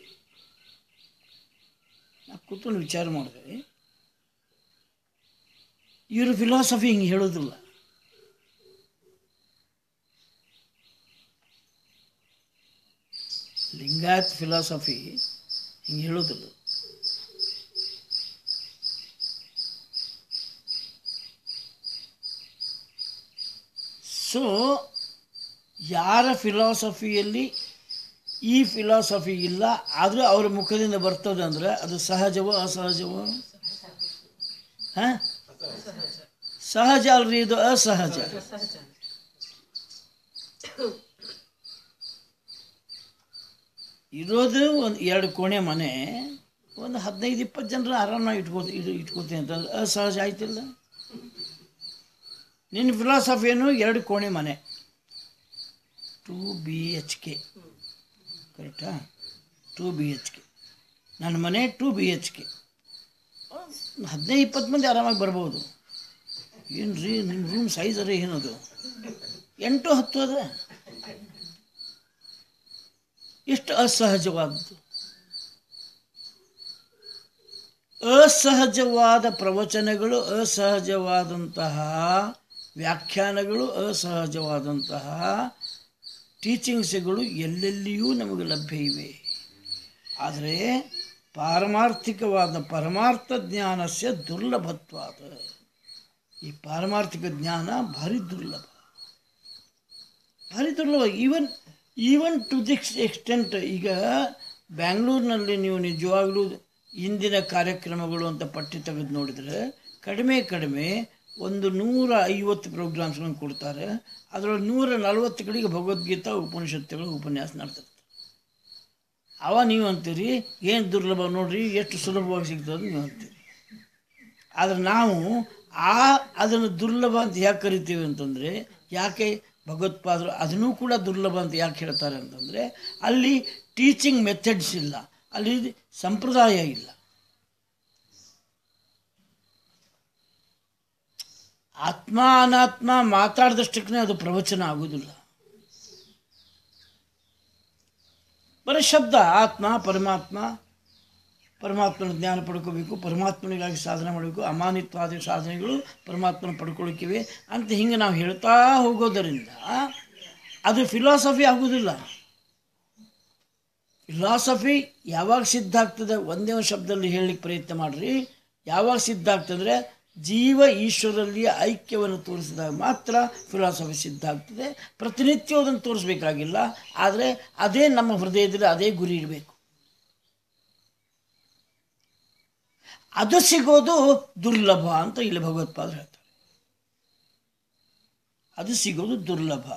ನಾ ಕೂತ್ಕೊಂಡು ವಿಚಾರ ಮಾಡಿದೆ ಇವರು ಫಿಲಾಸಫಿ ಹಿಂಗೆ ಹೇಳೋದಿಲ್ಲ ಲಿಂಗಾಯತ್ ಫಿಲಾಸಫಿ ಹಿಂಗೆ ಹೇಳೋದಿಲ್ಲ ಸೊ ಯಾರ ಫಿಲಾಸಫಿಯಲ್ಲಿ ಈ ಫಿಲಾಸಫಿ ಇಲ್ಲ ಆದರೂ ಅವರ ಮುಖದಿಂದ ಬರ್ತದೆ ಅಂದರೆ ಅದು ಸಹಜವೋ ಅಸಹಜವೋ ಹಾಂ ಸಹಜ ಅಲ್ರಿ ಇದು ಅಸಹಜ ಇರೋದು ಒಂದು ಎರಡು ಕೋಣೆ ಮನೆ ಒಂದು ಹದಿನೈದು ಇಪ್ಪತ್ತು ಜನರ ಆರಾಮಾಗಿ ಇಟ್ಕೋ ಇಟ್ ಇಟ್ಕೋತೀನಿ ಅಂತಂದ್ರೆ ಅಸಹಜ ಆಯ್ತಿಲ್ಲ ನಿನ್ನ ಫಿಲಾಸಫಿ ಏನು ಎರಡು ಕೋಣೆ ಮನೆ ಟೂ ಬಿ ಎಚ್ ಕೆ ಕರೆಕ್ಟಾ ಟೂ ಬಿ ಎಚ್ ಕೆ ನನ್ನ ಮನೆ ಟೂ ಬಿ ಎಚ್ ಕೆ ಹದಿನೈದು ಇಪ್ಪತ್ತು ಮಂದಿ ಆರಾಮಾಗಿ ಬರ್ಬೋದು ಏನು ರೀ ನಿಮ್ಮ ರೂಮ್ ಸೈಜ್ ರೀ ಏನದು ಎಂಟು ಹತ್ತು ಅದ ಎಷ್ಟು ಅಸಹಜವಾದದ್ದು ಅಸಹಜವಾದ ಪ್ರವಚನಗಳು ಅಸಹಜವಾದಂತಹ ವ್ಯಾಖ್ಯಾನಗಳು ಅಸಹಜವಾದಂತಹ ಟೀಚಿಂಗ್ಸ್ಗಳು ಎಲ್ಲೆಲ್ಲಿಯೂ ನಮಗೆ ಲಭ್ಯ ಇವೆ ಆದರೆ ಪಾರಮಾರ್ಥಿಕವಾದ ಪರಮಾರ್ಥ ಜ್ಞಾನಸ್ಯ ದುರ್ಲಭತ್ವಾದ ಈ ಪಾರಮಾರ್ಥಿಕ ಜ್ಞಾನ ಭಾರಿ ದುರ್ಲಭ ಭಾರಿ ದುರ್ಲಭ even even to this extent ಈಗ ಬ್ಯಾಂಗ್ಳೂರಿನಲ್ಲಿ ನೀವು ನಿಜವಾಗ್ಲೂ ಇಂದಿನ ಕಾರ್ಯಕ್ರಮಗಳು ಅಂತ ಪಟ್ಟಿ ತೆಗೆದು ನೋಡಿದರೆ ಕಡಿಮೆ ಕಡಿಮೆ ಒಂದು ನೂರ ಐವತ್ತು ಪ್ರೋಗ್ರಾಮ್ಸ್ಗಳನ್ನು ಕೊಡ್ತಾರೆ ಅದರೊಳಗೆ ನೂರ ನಲವತ್ತು ಕಡೆಗೆ ಭಗವದ್ಗೀತಾ ಉಪನಿಷತ್ತುಗಳು ಉಪನ್ಯಾಸ ಮಾಡ್ತಾರೆ ಅವ ನೀವು ಅಂತೀರಿ ಏನು ದುರ್ಲಭ ನೋಡ್ರಿ ಎಷ್ಟು ಸುಲಭವಾಗಿ ಸಿಗ್ತದೆ ನೀವು ಅಂತೀರಿ ಆದರೆ ನಾವು ಆ ಅದನ್ನು ದುರ್ಲಭ ಅಂತ ಯಾಕೆ ಕರಿತೀವಿ ಅಂತಂದರೆ ಯಾಕೆ ಭಗವತ್ಪಾದರು ಅದನ್ನೂ ಕೂಡ ದುರ್ಲಭ ಅಂತ ಯಾಕೆ ಹೇಳ್ತಾರೆ ಅಂತಂದರೆ ಅಲ್ಲಿ ಟೀಚಿಂಗ್ ಮೆಥಡ್ಸ್ ಇಲ್ಲ ಅಲ್ಲಿ ಸಂಪ್ರದಾಯ ಇಲ್ಲ ಆತ್ಮ ಅನಾತ್ಮ ಮಾತಾಡಿದಷ್ಟಕ್ಕೆ ಅದು ಪ್ರವಚನ ಆಗುವುದಿಲ್ಲ ಬರೀ ಶಬ್ದ ಆತ್ಮ ಪರಮಾತ್ಮ ಪರಮಾತ್ಮನ ಜ್ಞಾನ ಪಡ್ಕೋಬೇಕು ಪರಮಾತ್ಮನಿಗಾಗಿ ಸಾಧನೆ ಮಾಡಬೇಕು ಅಮಾನಿತ್ವಾದಿ ಸಾಧನೆಗಳು ಪರಮಾತ್ಮನ ಪಡ್ಕೊಳ್ಳಿಕ್ಕಿವೆ ಅಂತ ಹಿಂಗೆ ನಾವು ಹೇಳ್ತಾ ಹೋಗೋದರಿಂದ ಅದು ಫಿಲಾಸಫಿ ಆಗೋದಿಲ್ಲ ಫಿಲಾಸಫಿ ಯಾವಾಗ ಸಿದ್ಧ ಆಗ್ತದೆ ಒಂದೇ ಒಂದು ಶಬ್ದದಲ್ಲಿ ಹೇಳಲಿಕ್ಕೆ ಪ್ರಯತ್ನ ಮಾಡಿರಿ ಯಾವಾಗ ಸಿದ್ಧ ಆಗ್ತದ್ರೆ ಜೀವ ಈಶ್ವರಲ್ಲಿ ಐಕ್ಯವನ್ನು ತೋರಿಸಿದಾಗ ಮಾತ್ರ ಫಿಲಾಸಫಿ ಸಿದ್ಧ ಆಗ್ತದೆ ಪ್ರತಿನಿತ್ಯ ಅದನ್ನು ತೋರಿಸ್ಬೇಕಾಗಿಲ್ಲ ಆದರೆ ಅದೇ ನಮ್ಮ ಹೃದಯದಲ್ಲಿ ಅದೇ ಗುರಿ ಇರಬೇಕು ಅದು ಸಿಗೋದು ದುರ್ಲಭ ಅಂತ ಇಲ್ಲಿ ಭಗವತ್ಪಾದರು ಹೇಳ್ತಾರೆ ಅದು ಸಿಗೋದು ದುರ್ಲಭ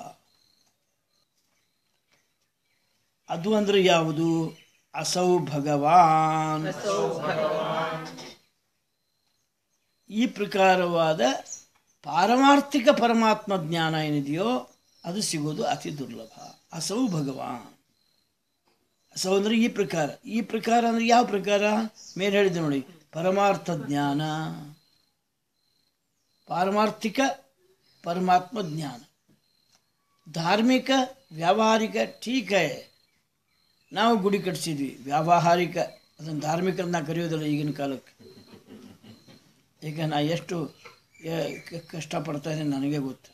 ಅದು ಅಂದ್ರೆ ಯಾವುದು ಅಸೌ ಭಗವಾನ್ ಈ ಪ್ರಕಾರವಾದ ಪಾರಮಾರ್ಥಿಕ ಪರಮಾತ್ಮ ಜ್ಞಾನ ಏನಿದೆಯೋ ಅದು ಸಿಗೋದು ಅತಿ ದುರ್ಲಭ ಅಸೌ ಭಗವಾನ್ ಅಸೌ ಅಂದರೆ ಈ ಪ್ರಕಾರ ಈ ಪ್ರಕಾರ ಅಂದರೆ ಯಾವ ಪ್ರಕಾರ ಮೇಲೆ ಹೇಳಿದೆ ನೋಡಿ ಪರಮಾರ್ಥ ಜ್ಞಾನ ಪಾರಮಾರ್ಥಿಕ ಪರಮಾತ್ಮ ಜ್ಞಾನ ಧಾರ್ಮಿಕ ವ್ಯಾವಹಾರಿಕ ಠೀಕ್ ಹೈ ನಾವು ಗುಡಿ ಕಟ್ಸಿದ್ವಿ ವ್ಯಾವಹಾರಿಕ ಅದನ್ನು ಧಾರ್ಮಿಕ ಅಂತ ನಾ ಕರೆಯೋದಿಲ್ಲ ಈಗಿನ ಕಾಲಕ್ಕೆ ಈಗ ನಾ ಎಷ್ಟು ಯ- ಕ- ಕಷ್ಟಪಡ್ತಾ ಇದ್ದೀನಿ ನನಗೆ ಗೊತ್ತು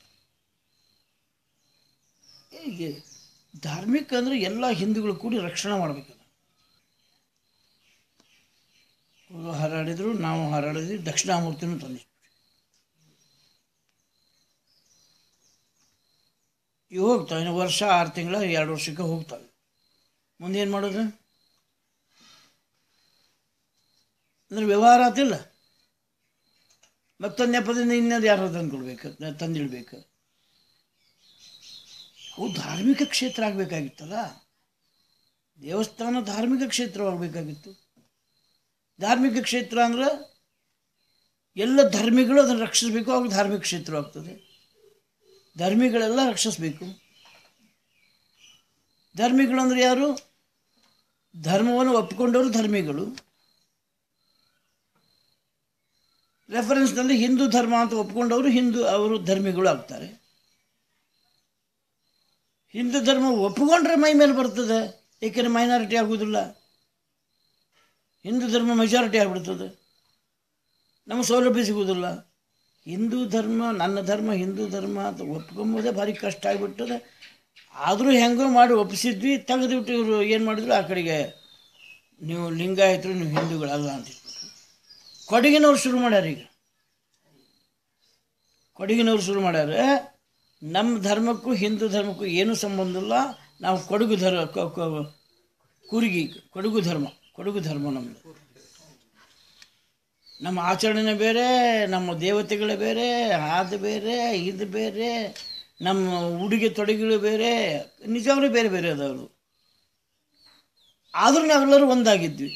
ಹೀಗೆ ಧಾರ್ಮಿಕ ಅಂದರೆ ಎಲ್ಲ ಹಿಂದೂಗಳು ಕೂಡಿ ರಕ್ಷಣೆ ಮಾಡಬೇಕಲ್ಲ ಅವರು ಹಾರಾಡಿದ್ರು ನಾವು ಹಾರಾಡಿದ್ವಿ ದಕ್ಷಿಣಾಮೂರ್ತಿನೂ ತಂದಿದ್ವಿ ಇವು ಹೋಗ್ತಾವೆ ಇನ್ನು ವರ್ಷ ಆರು ತಿಂಗಳ ಎರಡು ವರ್ಷಕ್ಕೆ ಹೋಗ್ತವೆ ಮುಂದೆ ಏನು ಮಾಡೋದು ಅಂದ್ರೆ ವ್ಯವಹಾರ ಆತಿಲ್ಲ ಮತ್ತೊಂದು ನೆಪದಿಂದ ಇನ್ನೊಂದು ಯಾರು ತಂದ್ಕೊಡ್ಬೇಕು ತಂದಿಡ್ಬೇಕು ಅವು ಧಾರ್ಮಿಕ ಕ್ಷೇತ್ರ ಆಗಬೇಕಾಗಿತ್ತಲ್ಲ ದೇವಸ್ಥಾನ ಧಾರ್ಮಿಕ ಕ್ಷೇತ್ರವಾಗಬೇಕಾಗಿತ್ತು ಧಾರ್ಮಿಕ ಕ್ಷೇತ್ರ ಅಂದ್ರೆ ಎಲ್ಲ ಧರ್ಮಿಗಳು ಅದನ್ನು ರಕ್ಷಿಸಬೇಕು ಅವಾಗ ಧಾರ್ಮಿಕ ಕ್ಷೇತ್ರವಾಗ್ತದೆ ಧರ್ಮಿಗಳೆಲ್ಲ ರಕ್ಷಿಸಬೇಕು ಧರ್ಮಿಗಳು ಅಂದ್ರೆ ಯಾರು ಧರ್ಮವನ್ನು ಒಪ್ಪಿಕೊಂಡವರು ಧರ್ಮಿಗಳು ರೆಫರೆನ್ಸ್ನಲ್ಲಿ ಹಿಂದೂ ಧರ್ಮ ಅಂತ ಒಪ್ಕೊಂಡವರು ಹಿಂದೂ ಅವರು ಧರ್ಮಿಗಳು ಆಗ್ತಾರೆ ಹಿಂದೂ ಧರ್ಮ ಒಪ್ಪಿಕೊಂಡ್ರೆ ಮೈ ಮೇಲೆ ಬರ್ತದೆ ಏಕೆಂದರೆ ಮೈನಾರಿಟಿ ಆಗುವುದಿಲ್ಲ ಹಿಂದೂ ಧರ್ಮ ಮೆಜಾರಿಟಿ ಆಗಿಬಿಡ್ತದೆ ನಮ್ಮ ಸೌಲಭ್ಯ ಸಿಗುವುದಿಲ್ಲ ಹಿಂದೂ ಧರ್ಮ ನನ್ನ ಧರ್ಮ ಹಿಂದೂ ಧರ್ಮ ಅಂತ ಒಪ್ಕೊಂಬೋದೇ ಭಾರಿ ಕಷ್ಟ ಆಗಿಬಿಟ್ಟದೆ ಆದರೂ ಹೆಂಗೋ ಮಾಡಿ ಒಪ್ಪಿಸಿದ್ವಿ ತೆಗೆದುಬಿಟ್ಟು ಇವರು ಏನು ಮಾಡಿದ್ರು ಆ ಕಡೆಗೆ ನೀವು ಲಿಂಗಾಯತರು ನೀವು ಹಿಂದೂಗಳಲ್ಲ ಅಂತ ಹೇಳ್ಬಿಟ್ರು. ಕೊಡಗಿನವ್ರು ಶುರು ಮಾಡ್ಯಾರ ಈಗ ಕೊಡಗಿನವ್ರು ಶುರು ಮಾಡ್ಯಾರ ನಮ್ಮ ಧರ್ಮಕ್ಕೂ ಹಿಂದೂ ಧರ್ಮಕ್ಕೂ ಏನೂ ಸಂಬಂಧ ಇಲ್ಲ ನಾವು ಕೊಡಗು ಧರ್ಮ ಕ- ಕ- ಕೂರ್ಗಿ ಕೊಡಗು ಧರ್ಮ ಕೊಡಗು ಧರ್ಮ ನಮ್ಮದು ನಮ್ಮ ಆಚರಣೆ ಬೇರೆ ನಮ್ಮ ದೇವತೆಗಳೇ ಬೇರೆ ಅದು ಬೇರೆ ಇದು ಬೇರೆ ನಮ್ಮ ಉಡುಗೆ ತೊಡುಗೆಗಳು ಬೇರೆ ನಿಜವಾಗ್ಲೂ ಬೇರೆ ಬೇರೆ ಅದಾವರು ಆದರೂ ನಾವೆಲ್ಲರೂ ಒಂದಾಗಿದ್ವಿ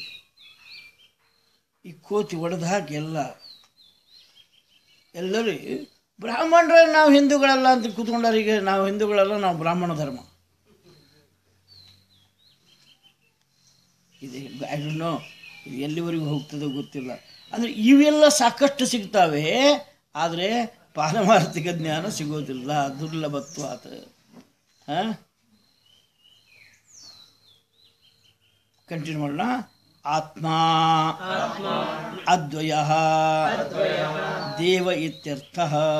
ಈ ಕೋತಿ ಒಡೆದು ಹಾಕಿ ಎಲ್ಲ ಎಲ್ಲರೂ ಬ್ರಾಹ್ಮಣರ ನಾವು ಹಿಂದೂಗಳಲ್ಲ ಅಂತ ಕೂತ್ಕೊಂಡಾರ ಈಗ ನಾವು ಹಿಂದೂಗಳಲ್ಲ ನಾವು ಬ್ರಾಹ್ಮಣ ಧರ್ಮ ಇದೆ ಐ ಡೋಂಟ್ ನೋ ಇದು ಎಲ್ಲಿವರೆಗೂ ಹೋಗ್ತದೋ ಗೊತ್ತಿಲ್ಲ ಅಂದರೆ ಇವೆಲ್ಲ ಸಾಕಷ್ಟು ಸಿಗ್ತಾವೆ ಆದರೆ ಪಾರಮಾರ್ಥಿಕ ಜ್ಞಾನ ಸಿಗೋದಿಲ್ಲ ದುರ್ಲಭತ್ವ ಆತ ಹಾಂ ಕಂಟಿನ್ಯೂ ಮಾಡೋಣ ಆತ್ಮ ಅದ್ವಯ ದೇವ ಇತ್ಯರ್ಥ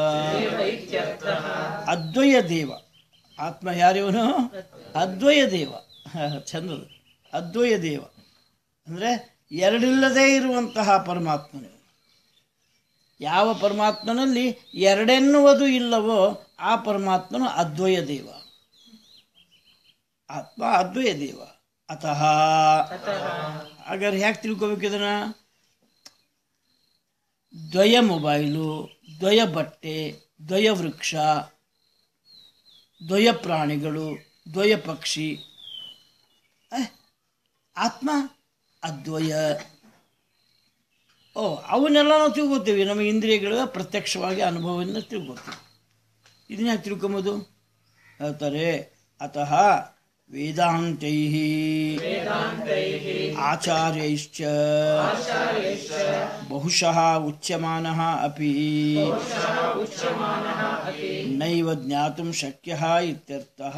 ಅದ್ವಯ ದೇವ ಆತ್ಮ ಯಾರಿವನು ಅದ್ವಯ ದೇವ ಚಂದದ ಅದ್ವಯ ದೇವ ಅಂದರೆ ಎರಡಿಲ್ಲದೇ ಇರುವಂತಹ ಪರಮಾತ್ಮನು ಯಾವ ಪರಮಾತ್ಮನಲ್ಲಿ ಎರಡೆನ್ನುವುದು ಇಲ್ಲವೋ ಆ ಪರಮಾತ್ಮನು ಅದ್ವಯ ದೇವ ಆತ್ಮ ಅದ್ವಯ ದೇವ ಅತಃ ಹಾಗಾದ್ರೆ ಹ್ಯಾಕೆ ತಿಳ್ಕೊಬೇಕು ಇದನ್ನ ದ್ವಯ ಮೊಬೈಲು ದ್ವಯ ಬಟ್ಟೆ ದ್ವಯ ವೃಕ್ಷ ದ್ವಯ ಪ್ರಾಣಿಗಳು ದ್ವಯ ಪಕ್ಷಿ ಅಹ್, ಆತ್ಮ ಅದ್ವಯ ಓ ಅವನ್ನೆಲ್ಲ ನಾವು ತಿಳ್ಕೊತೀವಿ ನಮ್ಮ ಇಂದ್ರಿಯಗಳು ಪ್ರತ್ಯಕ್ಷವಾಗಿ ಅನುಭವದಿಂದ ತಿಳ್ಕೊತೀವಿ ಇದನ್ನ ಯಾಕೆ ತಿಳ್ಕೊಂಬೋದು ಹೇಳ್ತಾರೆ ಅತಃ ವೇದಾಂತೈ ಆಚಾರ್ಯೈಶ್ಚ ಬಹುಶಃ ಉಚ್ಯಮಾನಃ ಅಪಿ ನೈವ ಜ್ಞಾತುಂ ಶಕ್ಯಃ ಇತ್ಯರ್ಥಃ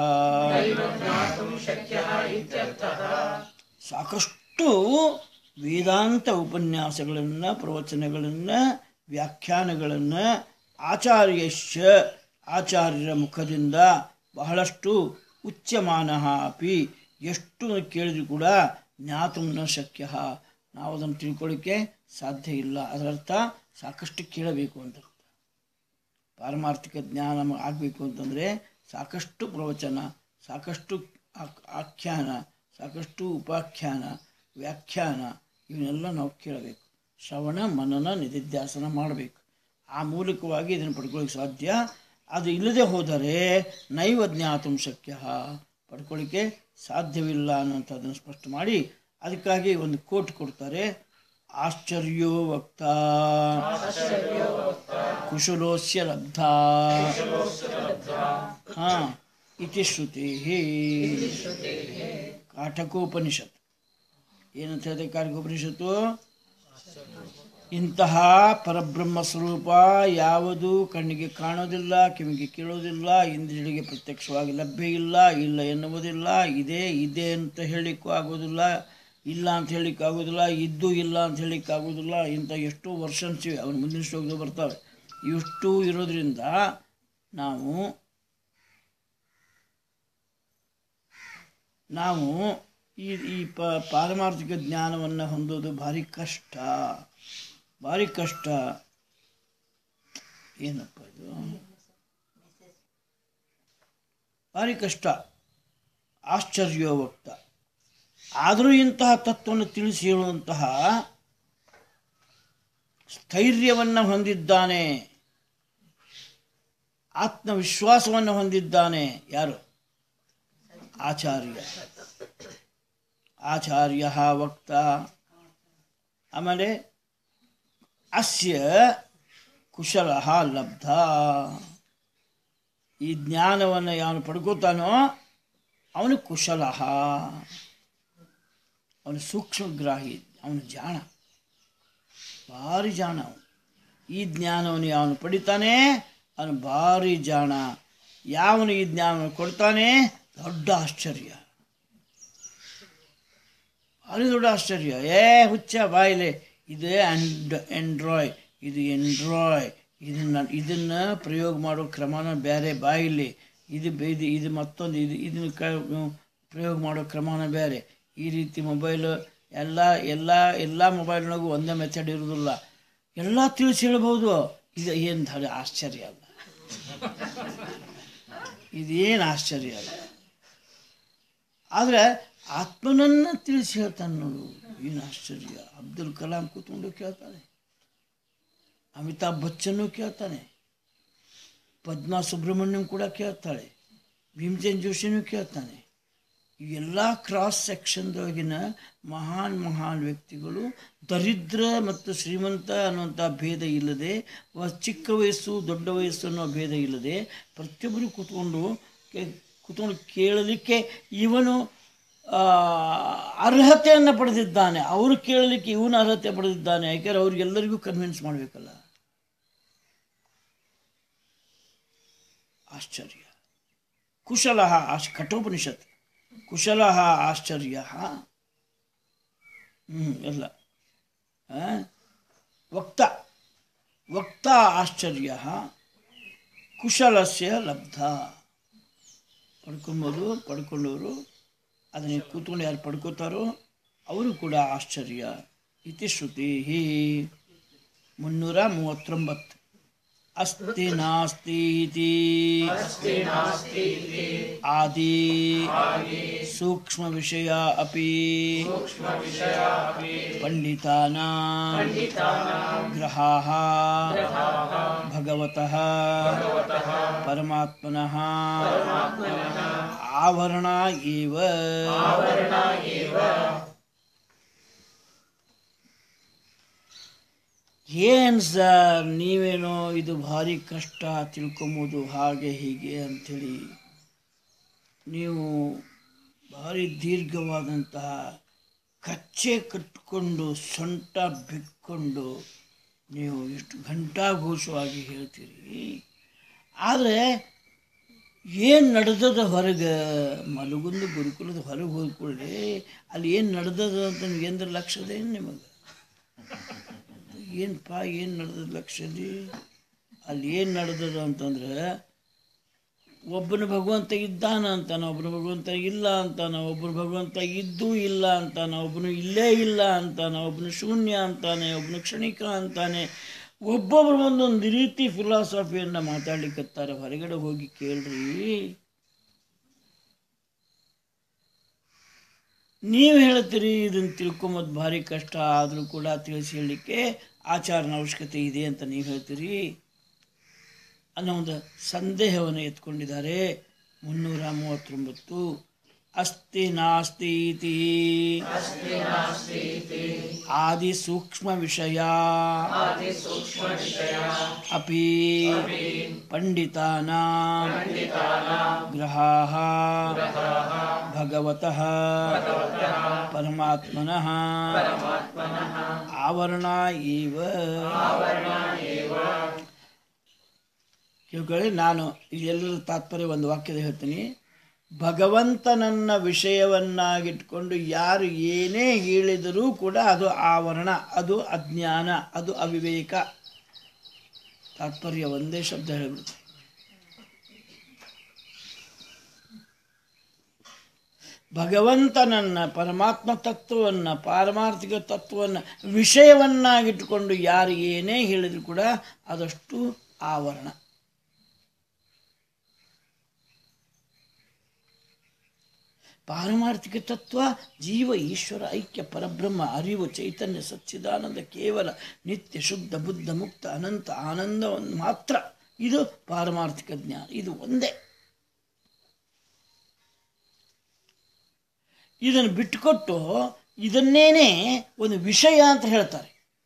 ಸಾಕಷ್ಟು ವೇದಾಂತ ಉಪನ್ಯಾಸಗಳನ್ನು ಪ್ರವಚನಗಳನ್ನು ವ್ಯಾಖ್ಯಾನಗಳನ್ನು ಆಚಾರ್ಯಶ್ಚ ಆಚಾರ್ಯರ ಮುಖದಿಂದ ಬಹಳಷ್ಟು ಉಚ್ಯಮಾನ ಅಪಿ ಎಷ್ಟು ಕೇಳಿದ್ರು ಕೂಡ ಜ್ಞಾತು ನ ಶಕ್ಯ ನಾವು ಅದನ್ನು ತಿಳ್ಕೊಳ್ಳಿಕ್ಕೆ ಸಾಧ್ಯ ಇಲ್ಲ ಅದರರ್ಥ ಸಾಕಷ್ಟು ಕೇಳಬೇಕು ಅಂತ ಪಾರಮಾರ್ಥಿಕ ಜ್ಞಾನ ಆಗಬೇಕು ಅಂತಂದರೆ ಸಾಕಷ್ಟು ಪ್ರವಚನ ಸಾಕಷ್ಟು ಆಕ್- ಆಖ್ಯಾನ ಸಾಕಷ್ಟು ಉಪಾಖ್ಯಾನ ವ್ಯಾಖ್ಯಾನ ಇವನ್ನೆಲ್ಲ ನಾವು ಕೇಳಬೇಕು ಶ್ರವಣ ಮನನ ನಿಧಿಧ್ಯಾಸನ ಮಾಡಬೇಕು ಆ ಮೂಲಕವಾಗಿ ಇದನ್ನು ಪಡ್ಕೊಳ್ಳಿಕ್ಕೆ ಸಾಧ್ಯ ಅದು ಇಲ್ಲದೆ ಹೋದರೆ ನೈವ ಜ್ಞಾತುಂ ಶಕ್ಯ ಪಡ್ಕೊಳ್ಳಿಕ್ಕೆ ಸಾಧ್ಯವಿಲ್ಲ ಅನ್ನೋಂಥದ್ದನ್ನು ಸ್ಪಷ್ಟ ಮಾಡಿ ಅದಕ್ಕಾಗಿ ಒಂದು ಕೋಟ್ ಕೊಡ್ತಾರೆ ಆಶ್ಚರ್ಯೋ ವಕ್ತ ಕುಶಲೋಸ್ಯ ಲಬ್ಧ ಹಾ ಇತಿ ಶ್ರುತಿ ಕಾಠಕೋಪನಿಷತ್ ಏನಂತ ಹೇಳಿದೆ ಕಾಠಕೋಪನಿಷತ್ತು ಇಂತಹ ಪರಬ್ರಹ್ಮ ಸ್ವರೂಪ ಯಾವುದು ಕಣ್ಣಿಗೆ ಕಾಣೋದಿಲ್ಲ ಕಿವಿಗೆ ಕೇಳೋದಿಲ್ಲ ಇಂದ್ರಿಯಗಳಿಗೆ ಪ್ರತ್ಯಕ್ಷವಾಗಿ ಲಭ್ಯ ಇಲ್ಲ ಇಲ್ಲ ಎನ್ನುವುದಿಲ್ಲ ಇದೆ ಇದೆ ಅಂತ ಹೇಳಲಿಕ್ಕೂ ಆಗೋದಿಲ್ಲ ಇಲ್ಲ ಅಂತ ಹೇಳಲಿಕ್ಕೆ ಆಗೋದಿಲ್ಲ ಇದ್ದು ಇಲ್ಲ ಅಂತ ಹೇಳಲಿಕ್ಕೆ ಆಗೋದಿಲ್ಲ ಇಂಥ ಎಷ್ಟೋ ವರ್ಷನ್ಸ್ ಇವೆ ಅವನ ಮುಂದಿನ ಶ್ಲೋಕದಲ್ಲಿ ಬರ್ತಾವೆ ಇಷ್ಟು ಇರೋದ್ರಿಂದ ನಾವು ನಾವು ಈ ಈ ಪ ಪಾರಮಾರ್ಥಿಕ ಜ್ಞಾನವನ್ನು ಹೊಂದೋದು ಭಾರಿ ಕಷ್ಟ ಭಾರಿ ಕಷ್ಟ ಏನಪ್ಪ ಇದು ಭಾರಿ ಕಷ್ಟ ಆಶ್ಚರ್ಯೋವಕ್ತ ಆದರೂ ಇಂತಹ ತತ್ವವನ್ನು ತಿಳಿಸಿ ಹೇಳುವಂತಹ ಸ್ಥೈರ್ಯವನ್ನು ಹೊಂದಿದ್ದಾನೆ ಆತ್ಮವಿಶ್ವಾಸವನ್ನು ಹೊಂದಿದ್ದಾನೆ ಯಾರು ಆಚಾರ್ಯ ಆಚಾರ್ಯ ವಕ್ತ ಆಮೇಲೆ ಅಸ್ಯ ಕುಶಲ ಲಬ್ಧ ಈ ಜ್ಞಾನವನ್ನು ಯಾವನು ಪಡ್ಕೋತಾನೋ ಅವನು ಕುಶಲ ಅವನು ಸೂಕ್ಷ್ಮಗ್ರಾಹಿ ಅವನು ಜಾಣ ಭಾರಿ ಜಾಣ ಅವನು ಈ ಜ್ಞಾನವನ್ನು ಯಾವನು ಪಡಿತಾನೆ ಅವನು ಭಾರಿ ಜಾಣ ಯಾವನು ಈ ಜ್ಞಾನವನ್ನು ಕೊಡ್ತಾನೆ ದೊಡ್ಡ ಆಶ್ಚರ್ಯ ಭಾರಿ ದೊಡ್ಡ ಆಶ್ಚರ್ಯ ಏ ಹುಚ್ಚ ಬಾಯಿಲೆ ಇದು ಆ್ಯಂಡ್ ಎಂಡ್ರಾಯ್ ಇದು ಎಂಡ್ರಾಯ್ ಇದನ್ನ ಇದನ್ನು ಪ್ರಯೋಗ ಮಾಡೋ ಕ್ರಮನ ಬೇರೆ ಬಾಯಿಲಿ ಇದು ಬೆ- ಇದು ಇದು ಮತ್ತೊಂದು ಇದು ಇದನ್ನು ಕ ಪ್ರಯೋಗ ಮಾಡೋ ಕ್ರಮನ ಬೇರೆ ಈ ರೀತಿ ಮೊಬೈಲ್ ಎಲ್ಲ ಎಲ್ಲ ಎಲ್ಲ ಮೊಬೈಲ್ನಾಗೂ ಒಂದೇ ಮೆಥಡ್ ಇರೋದಿಲ್ಲ ಎಲ್ಲ ತಿಳಿಸಿ ಹೇಳ್ಬೋದು ಇದು ಏನು ಧಡ ಆಶ್ಚರ್ಯ ಅಲ್ಲ ಇದೇನು ಆಶ್ಚರ್ಯ ಅಲ್ಲ ಆದರೆ ಆತ್ಮನನ್ನು ತಿಳಿಸಿ ಹೇಳ್ತಾನೆ ನೋಡು ಏನು ಆಶ್ಚರ್ಯ ಅಬ್ದುಲ್ ಕಲಾಂ ಕೂತ್ಕೊಂಡು ಕೇಳ್ತಾನೆ ಅಮಿತಾಬ್ ಬಚ್ಚನ್ನು ಕೇಳ್ತಾನೆ ಪದ್ಮಾ ಸುಬ್ರಹ್ಮಣ್ಯಂ ಕೂಡ ಕೇಳ್ತಾಳೆ ಭೀಮಸೇನ್ ಜೋಶಿನೂ ಕೇಳ್ತಾನೆ ಎಲ್ಲ ಕ್ರಾಸ್ ಸೆಕ್ಷನ್ದೊಳಗಿನ ಮಹಾನ್ ಮಹಾನ್ ವ್ಯಕ್ತಿಗಳು ದರಿದ್ರ ಮತ್ತು ಶ್ರೀಮಂತ ಅನ್ನುವಂಥ ಭೇದ ಇಲ್ಲದೆ ವ- ಚಿಕ್ಕ ವಯಸ್ಸು ದೊಡ್ಡ ವಯಸ್ಸು ಅನ್ನೋ ಭೇದ ಇಲ್ಲದೆ ಪ್ರತಿಯೊಬ್ಬರು ಕೂತ್ಕೊಂಡು ಕೇ- ಕೂತ್ಕೊಂಡು ಕೇಳಲಿಕ್ಕೆ ಇವನು ಆ, ಅರ್ಹತೆಯನ್ನು ಪಡೆದಿದ್ದಾನೆ ಅವರು ಕೇಳಲಿಕ್ಕೆ ಇವನು ಅರ್ಹತೆ ಪಡೆದಿದ್ದಾನೆ ಯಾಕೆಂದ್ರೆ ಅವ್ರಿಗೆಲ್ಲರಿಗೂ ಕನ್ವಿನ್ಸ್ ಮಾಡಬೇಕಲ್ಲ ಆಶ್ಚರ್ಯ ಕುಶಲ ಆಶ್ ಕಠೋಪನಿಷತ್ ಕುಶಲ ಆಶ್ಚರ್ಯ ಹ್ಞೂ ಎಲ್ಲ ಆ? ವಕ್ತ ವಕ್ತ ಆಶ್ಚರ್ಯ ಕುಶಲಸ್ಯ ಲಬ್ಧ ಪಡ್ಕೊಬೋದು ಪಡ್ಕೊಂಡವರು ಅದನ್ನು ಕೂತ್ಕೊಂಡು ಯಾರು ಪಡ್ಕೋತಾರೋ ಅವರು ಕೂಡ ಆಶ್ಚರ್ಯ ಇತಿ ಶ್ರುತಿ ಮುನ್ನೂರ ಮೂವತ್ತೊಂಬತ್ತು ಅಸ್ತಿ ನಾಸ್ತಿ ಇತಿ ಆದಿ ಸೂಕ್ಷ್ಮ ವಿಷಯ ಅಪಿ ಪಂಡಿತಾನ ಗ್ರಹಾः ಭಗವತಃ ಪರಮಾತ್ಮನಃ ಆವರಣ ಇವ ಏನ್ ಸರ್ ನೀವೇನೋ ಇದು ಭಾರಿ ಕಷ್ಟ ತಿಳ್ಕೊಂಬೋದು ಹಾಗೆ ಹೀಗೆ ಅಂಥೇಳಿ ನೀವು ಭಾರಿ ದೀರ್ಘವಾದಂತಹ ಕಚ್ಚೆ ಕಟ್ಟಿಕೊಂಡು ಸೊಂಟ ಬಿಕ್ಕೊಂಡು ನೀವು ಇಷ್ಟು ಘಂಟಾಘೋಷವಾಗಿ ಹೇಳ್ತೀರಿ ಆದರೆ ಏನು ನಡೆದದ ಹೊರಗೆ ಮಲಗುಂದು ಗುರುಕುಲದ ಹೊರಗೆ ಹೋಗ್ಕೊಳ್ಳಿ ಅಲ್ಲಿ ಏನು ನಡೆದದ ಅಂತ ನಿಮ್ಗೆ ಲಕ್ಷದೇನು ನಿಮಗೆ ಏನಪ್ಪ ಏನು ನಡೆದದ ಲಕ್ಷದಿ ಅಲ್ಲಿ ಏನು ನಡೆದದ ಅಂತಂದ್ರೆ ಒಬ್ಬನ ಭಗವಂತ ಇದ್ದಾನ ಅಂತಾನ ಒಬ್ಬನ ಭಗವಂತ ಇಲ್ಲ ಅಂತಾನ ಒಬ್ಬನ ಭಗವಂತ ಇದ್ದೂ ಇಲ್ಲ ಅಂತಾನ ಒಬ್ಬನು ಇಲ್ಲೇ ಇಲ್ಲ ಅಂತಾನ ಒಬ್ಬನು ಶೂನ್ಯ ಅಂತಾನೆ ಒಬ್ಬನು ಕ್ಷಣಿಕ ಅಂತಾನೆ ಒಬ್ಬೊಬ್ರು ಒಂದೊಂದು ರೀತಿ ಫಿಲಾಸಫಿಯನ್ನು ಮಾತಾಡ್ಲಿಕ್ಕತ್ತಾರೆ ಹೊರಗಡೆ ಹೋಗಿ ಕೇಳ್ರಿ ನೀವು ಹೇಳ್ತೀರಿ ಇದನ್ನು ತಿಳ್ಕೊಂಬೋದು ಭಾರಿ ಕಷ್ಟ ಆದರೂ ಕೂಡ ತಿಳಿಸಿ ಹೇಳಲಿಕ್ಕೆ ಆಚಾರನ ಅವಶ್ಯಕತೆ ಇದೆ ಅಂತ ನೀವು ಹೇಳ್ತೀರಿ ಅನ್ನೋ ಒಂದು ಸಂದೇಹವನ್ನು ಎತ್ಕೊಂಡಿದ್ದಾರೆ ಮುನ್ನೂರ ಮೂವತ್ತೊಂಬತ್ತು ಅಸ್ತಿ ನಾಸ್ತಿ ಇತಿ ಆದಿ ಸೂಕ್ಷ್ಮ ವಿಷಯ ಅಪಿ ಪಂಡಿತಾನಾ ಗ್ರಹಾः ಭಗವತಃ ಪರಮಾತ್ಮನಃ ಆವರಣ ಇವ ಇವುಗಳೇ ನಾನು ಇದೆಲ್ಲರ ತಾತ್ಪರ್ಯ ಒಂದು ವಾಕ್ಯದ ಹೇಳ್ತೀನಿ ಭಗವಂತನನ್ನ ವಿಷಯವನ್ನಾಗಿಟ್ಕೊಂಡು ಯಾರು ಏನೇ ಹೇಳಿದರೂ ಕೂಡ ಅದು ಆವರಣ ಅದು ಅಜ್ಞಾನ ಅದು ಅವಿವೇಕ ತಾತ್ಪರ್ಯ ಒಂದೇ ಶಬ್ದ ಹೇಳಿಬಿಡುತ್ತೆ ಭಗವಂತನನ್ನ ಪರಮಾತ್ಮ ತತ್ವವನ್ನು ಪಾರಮಾರ್ಥಿಕ ತತ್ವವನ್ನು ವಿಷಯವನ್ನಾಗಿಟ್ಟುಕೊಂಡು ಯಾರು ಏನೇ ಹೇಳಿದ್ರು ಕೂಡ ಅದಷ್ಟು ಆವರಣ ಪಾರಮಾರ್ಥಿಕ ತತ್ವ ಜೀವ ಈಶ್ವರ ಐಕ್ಯ ಪರಬ್ರಹ್ಮ ಅರಿವು ಚೈತನ್ಯ ಸಚ್ಚಿದಾನಂದ ಕೇವಲ ನಿತ್ಯ ಶುದ್ಧ ಬುದ್ಧ ಮುಕ್ತ ಅನಂತ ಆನಂದ ಒಂದು ಮಾತ್ರ ಇದು ಪಾರಮಾರ್ಥಿಕ ಜ್ಞಾನ ಇದು ಒಂದೇ ಇದನ್ನು ಬಿಟ್ಟುಕೊಟ್ಟು ಇದನ್ನೇನೆ ಒಂದು ವಿಷಯ ಅಂತ ಹೇಳ್ತಾರೆ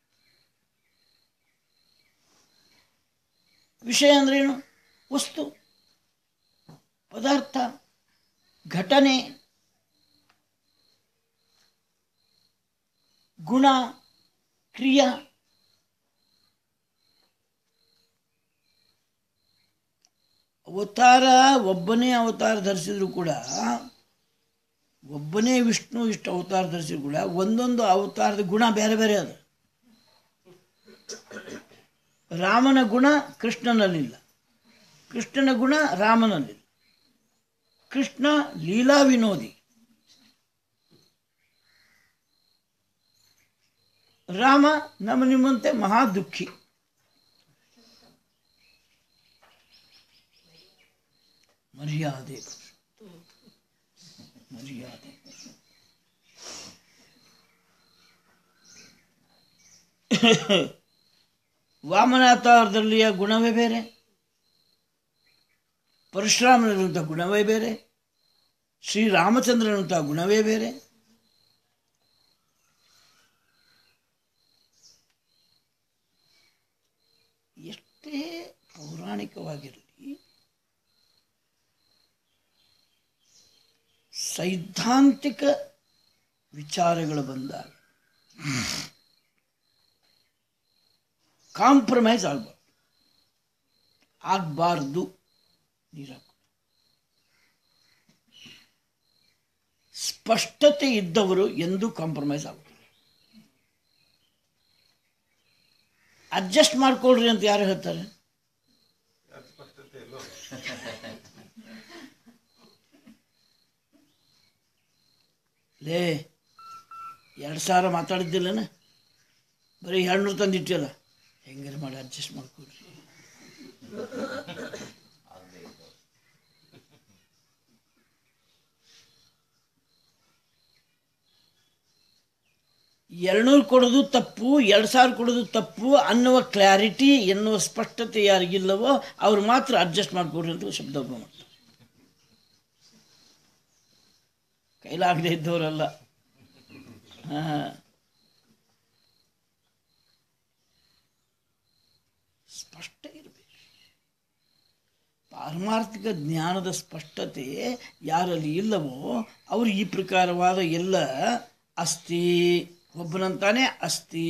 ವಿಷಯ ಅಂದ್ರೇನು ವಸ್ತು ಪದಾರ್ಥ ಘಟನೆ ಗುಣ ಕ್ರಿಯಾ ಅವತಾರ ಒಬ್ಬನೇ ಅವತಾರ ಧರಿಸಿದ್ರು ಕೂಡ ಒಬ್ಬನೇ ವಿಷ್ಣು ಇಷ್ಟು ಅವತಾರ ಧರಿಸಿದ್ರು ಕೂಡ ಒಂದೊಂದು ಅವತಾರದ ಗುಣ ಬೇರೆ ಬೇರೆ ಅದು ರಾಮನ ಗುಣ ಕೃಷ್ಣನಲ್ಲಿಲ್ಲ ಕೃಷ್ಣನ ಗುಣ ರಾಮನಲ್ಲಿಲ್ಲ ಕೃಷ್ಣ ಲೀಲಾ ವಿನೋದಿ ರಾಮ ನಮ್ಮ ನಿಮ್ಮಂತೆ ಮಹಾ ದುಃಖಿ ಮರ್ಯಾದೆ ಮರ್ಯಾದೆ ವಾಮನಾವತಾರದಲ್ಲಿಯ ಗುಣವೇ ಬೇರೆ ಪರಶುರಾಮನಿರುವಂಥ ಗುಣವೇ ಬೇರೆ ಶ್ರೀರಾಮಚಂದ್ರನಂಥ ಗುಣವೇ ಬೇರೆ ಎಷ್ಟೇ ಪೌರಾಣಿಕವಾಗಿರಲಿ ಸೈದ್ಧಾಂತಿಕ ವಿಚಾರಗಳು ಬಂದಾಗ ಕಾಂಪ್ರಮೈಸ್ ಆಗಬಾರ್ದು ಆಗಬಾರ್ದು ನೀರಾಕು ಸ್ಪಷ್ಟತೆ ಇದ್ದವರು ಎಂದೂ ಕಾಂಪ್ರಮೈಸ್ ಆಗುತ್ತಿಲ್ಲ ಅಡ್ಜಸ್ಟ್ ಮಾಡ್ಕೊಳ್ರಿ ಅಂತ ಯಾರು ಹೇಳ್ತಾರೆ ಲೇ ಎರಡು ಸಾವಿರ ಮಾತಾಡಿದ್ದಿಲ್ಲನ ಬರೀ ಎರಡ್ನೂರು ತಂದಿಟ್ಟಿಲ್ಲ ಹೆಂಗಾರ ಮಾಡಿ ಅಡ್ಜಸ್ಟ್ ಮಾಡ್ಕೊಳ್ರಿ ಎರಡ್ನೂರು ಕೊಡೋದು ತಪ್ಪು ಎರಡು ಸಾವಿರ ಕೊಡೋದು ತಪ್ಪು ಅನ್ನುವ ಕ್ಲಾರಿಟಿ ಎನ್ನುವ ಸ್ಪಷ್ಟತೆ ಯಾರಿಗಿಲ್ಲವೋ ಅವ್ರು ಮಾತ್ರ ಅಡ್ಜಸ್ಟ್ ಮಾಡಿಕೊಡ್ರಿ ಅಂತ ಶಬ್ದ ಒಬ್ಬ ಮಾಡ್ತಾರೆ ಕೈಲಾಗದೆ ಇದ್ದವರಲ್ಲ ಹಾಂ ಸ್ಪಷ್ಟ ಇರಬೇಕು ಪಾರಮಾರ್ಥಿಕ ಜ್ಞಾನದ ಸ್ಪಷ್ಟತೆ ಯಾರಲ್ಲಿ ಇಲ್ಲವೋ ಅವರು ಈ ಪ್ರಕಾರವಾದ ಎಲ್ಲ ಅಸ್ತಿ ಒಬ್ಬನಂತಾನೆ ಅಸ್ತಿ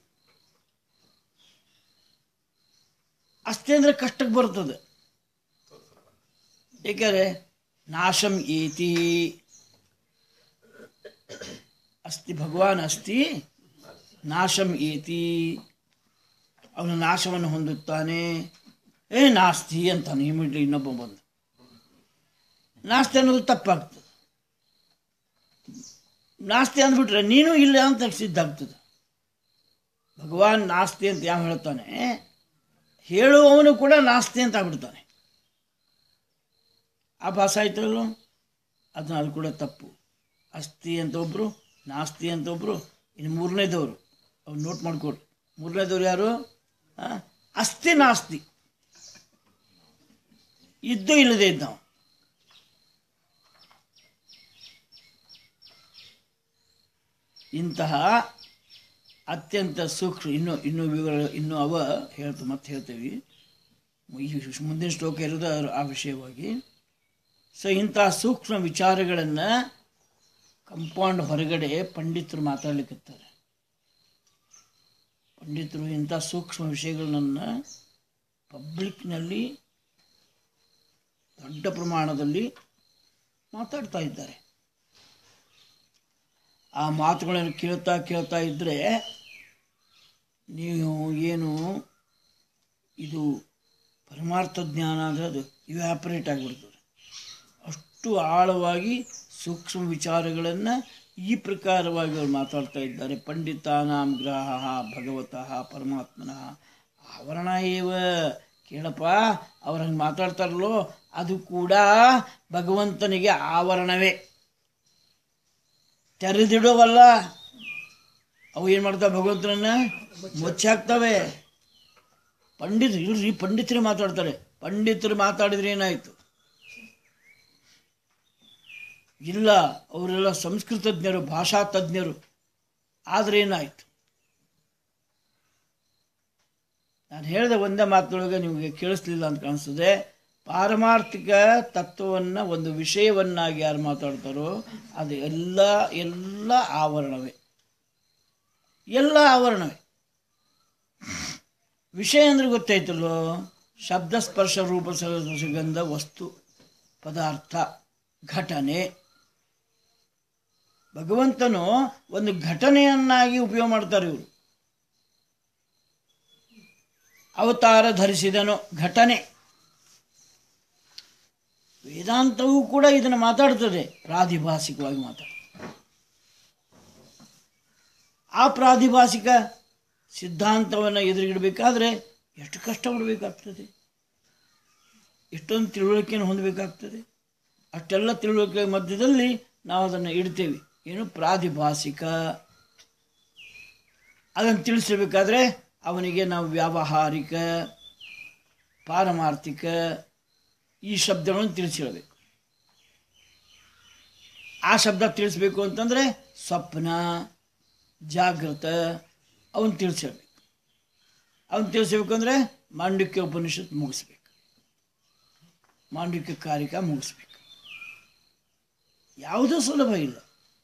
ಅಸ್ತಿ ಅಂದರೆ ಕಷ್ಟಕ್ಕೆ ಬರ್ತದೆ ಏಕೆಂದರೆ ನಾಶಂ ಏತಿ ಅಸ್ತಿ ಭಗವಾನ್ ಅಸ್ತಿ ನಾಶಂ ಏತಿ ಅವನು ನಾಶವನ್ನು ಹೊಂದುತ್ತಾನೆ ಏ ನಾಸ್ತಿ ಅಂತಾನೆ ಇಮಿಡಿಯೇಟ್ಲಿ ಇನ್ನೊಬ್ಬ ಬಂದು ನಾಸ್ತಿ ಅನ್ನೋದು ತಪ್ಪಾಗ್ತದೆ ನಾಸ್ತಿ ಅಂದ್ಬಿಟ್ರೆ ನೀನು ಇಲ್ಲ ಅಂತ ಸಿದ್ಧಾಗ್ತದೆ ಭಗವಾನ್ ನಾಸ್ತಿ ಅಂತ ಯಾವ ಹೇಳ್ತಾನೆ ಹೇಳುವವನು ಕೂಡ ನಾಸ್ತಿ ಅಂತ ಆಗ್ಬಿಡ್ತಾನೆ ಆ ಭಾಷೆ ಆಯ್ತಲ್ಲ ಅದನ್ನ ಅದು ಕೂಡ ತಪ್ಪು ಅಸ್ತಿ ಅಂತ ಒಬ್ಬರು ನಾಸ್ತಿ ಅಂತ ಒಬ್ಬರು ಇನ್ನು ಮೂರನೇದವರು ಅವ್ರು ನೋಟ್ ಮಾಡ್ಕೊಡ್ರಿ ಮೂರನೇದವ್ರು ಯಾರು ಆ, ಅಸ್ತಿ ನಾಸ್ತಿ ಇದ್ದು ಇಲ್ಲದೆ ಇದ್ದವ ಇಂತಹ ಅತ್ಯಂತ ಸೂಕ್ಷ್ಮ ಇನ್ನೂ ಇನ್ನೂ ವಿವರ ಇನ್ನೂ ಅವ ಹೇಳ್ತು ಮತ್ತೆ ಹೇಳ್ತೀವಿ ಈ ಮುಂದಿನ ಶ್ಲೋಕ ಇರೋದು ಅದ್ರ- ಆ ವಿಷಯವಾಗಿ ಸೊ ಇಂತಹ ಸೂಕ್ಷ್ಮ ವಿಚಾರಗಳನ್ನು ಕಂಪೌಂಡ್ ಹೊರಗಡೆ ಪಂಡಿತರು ಮಾತಾಡ್ಲಿಕ್ಕತ್ತಾರೆ ಪಂಡಿತರು ಇಂಥ ಸೂಕ್ಷ್ಮ ವಿಷಯಗಳನ್ನ ಪಬ್ಲಿಕ್ನಲ್ಲಿ ದೊಡ್ಡ ಪ್ರಮಾಣದಲ್ಲಿ ಮಾತಾಡ್ತಾ ಇದ್ದಾರೆ ಆ ಮಾತುಗಳನ್ನು ಕೇಳ್ತಾ ಕೇಳ್ತಾ ಇದ್ದರೆ ನೀವು ಏನು ಇದು ಪರಮಾರ್ಥ ಜ್ಞಾನ ಅಂದರೆ ಅದು ಇವ್ಯಾಪರೇಟ್ ಆಗಿಬಿಡ್ತದೆ ಅಷ್ಟು ಆಳವಾಗಿ ಸೂಕ್ಷ್ಮ ವಿಚಾರಗಳನ್ನು ಈ ಪ್ರಕಾರವಾಗಿ ಅವ್ರು ಮಾತಾಡ್ತಾ ಇದ್ದಾರೆ ಪಂಡಿತಾನಾಂ ಗ್ರಹ ಭಗವತಃ ಪರಮಾತ್ಮನಃ ಆವರಣ ಏವ ಕೇಳಪ್ಪ ಅವ್ರು ಹಂಗೆ ಮಾತಾಡ್ತಾರಲ್ಲೋ ಅದು ಕೂಡ ಭಗವಂತನಿಗೆ ಆವರಣವೇ ತೆರೆದಿಡೋವಲ್ಲ ಅವು ಏನು ಮಾಡ್ತಾವೆ ಭಗವಂತನನ್ನ ಮುಚ್ಚಾಕ್ತವೆ ಪಂಡಿತ್ ಇಲ್ರಿ ಪಂಡಿತರೇ ಮಾತಾಡ್ತಾರೆ ಪಂಡಿತರು ಮಾತಾಡಿದ್ರೆ ಏನಾಯ್ತು ಇಲ್ಲ ಅವರೆಲ್ಲ ಸಂಸ್ಕೃತಜ್ಞರು ಭಾಷಾ ತಜ್ಞರು ಆದ್ರೆ ಏನಾಯ್ತು ನಾನು ಹೇಳಿದ ಒಂದೇ ಮಾತಿನೊಳಗೆ ನಿಮಗೆ ಕೇಳಿಸ್ಲಿಲ್ಲ ಅಂತ ಕಾಣಿಸ್ತದೆ ಪಾರಮಾರ್ಥಿಕ ತತ್ವವನ್ನು ಒಂದು ವಿಷಯವನ್ನಾಗಿ ಯಾರು ಮಾತಾಡ್ತಾರೋ ಅದು ಎಲ್ಲ ಎಲ್ಲ ಆವರಣವೇ ಎಲ್ಲ ಆವರಣವೇ ವಿಷಯ ಅಂದ್ರೆ ಗೊತ್ತಾಯ್ತಲ್ಲೋ ಶಬ್ದ ಸ್ಪರ್ಶ ರೂಪ ಸ- ಸುಗಂಧ ವಸ್ತು ಪದಾರ್ಥ ಘಟನೆ ಭಗವಂತನು ಒಂದು ಘಟನೆಯನ್ನಾಗಿ ಉಪಯೋಗ ಮಾಡ್ತಾರೆ ಇವರು ಅವತಾರ ಧರಿಸಿದನು ಘಟನೆ ವೇದಾಂತವೂ ಕೂಡ ಇದನ್ನು ಮಾತಾಡ್ತದೆ ಪ್ರಾದಿಭಾಸಿಕವಾಗಿ ಮಾತಾಡ್ತದೆ ಆ ಪ್ರಾದಿಭಾಸಿಕ ಸಿದ್ಧಾಂತವನ್ನು ಎದುರುಗಿಡಬೇಕಾದ್ರೆ ಎಷ್ಟು ಕಷ್ಟಪಡಬೇಕಾಗ್ತದೆ ಎಷ್ಟೊಂದು ತಿಳುವಳಿಕೆಯನ್ನು ಹೊಂದಬೇಕಾಗ್ತದೆ ಅಷ್ಟೆಲ್ಲ ತಿಳುವಳಿಕೆ ಮಧ್ಯದಲ್ಲಿ ನಾವು ಅದನ್ನು ಇಡ್ತೇವೆ ಏನು ಪ್ರಾದಿಭಾಸಿಕ ಅದನ್ನು ತಿಳಿಸಬೇಕಾದ್ರೆ ಅವನಿಗೆ ನಾವು ವ್ಯಾವಹಾರಿಕ ಪಾರಮಾರ್ಥಿಕ ಈ ಶಬ್ದಗಳನ್ನು ತಿಳಿಸಿರಬೇಕು ಆ ಶಬ್ದ ತಿಳಿಸ್ಬೇಕು ಅಂತಂದರೆ ಸ್ವಪ್ನ ಜಾಗೃತ ಅವನು ತಿಳಿಸಿರ್ಬೇಕು ಅವನು ತಿಳಿಸ್ಬೇಕು ಅಂದರೆ ಮಾಂಡಿಕ್ಯ ಉಪನಿಷತ್ ಮುಗಿಸ್ಬೇಕು ಮಾಂಡಿಕ್ಯ ಕಾರಿಕ ಮುಗಿಸ್ಬೇಕು ಯಾವುದೂ ಸುಲಭ ಇಲ್ಲ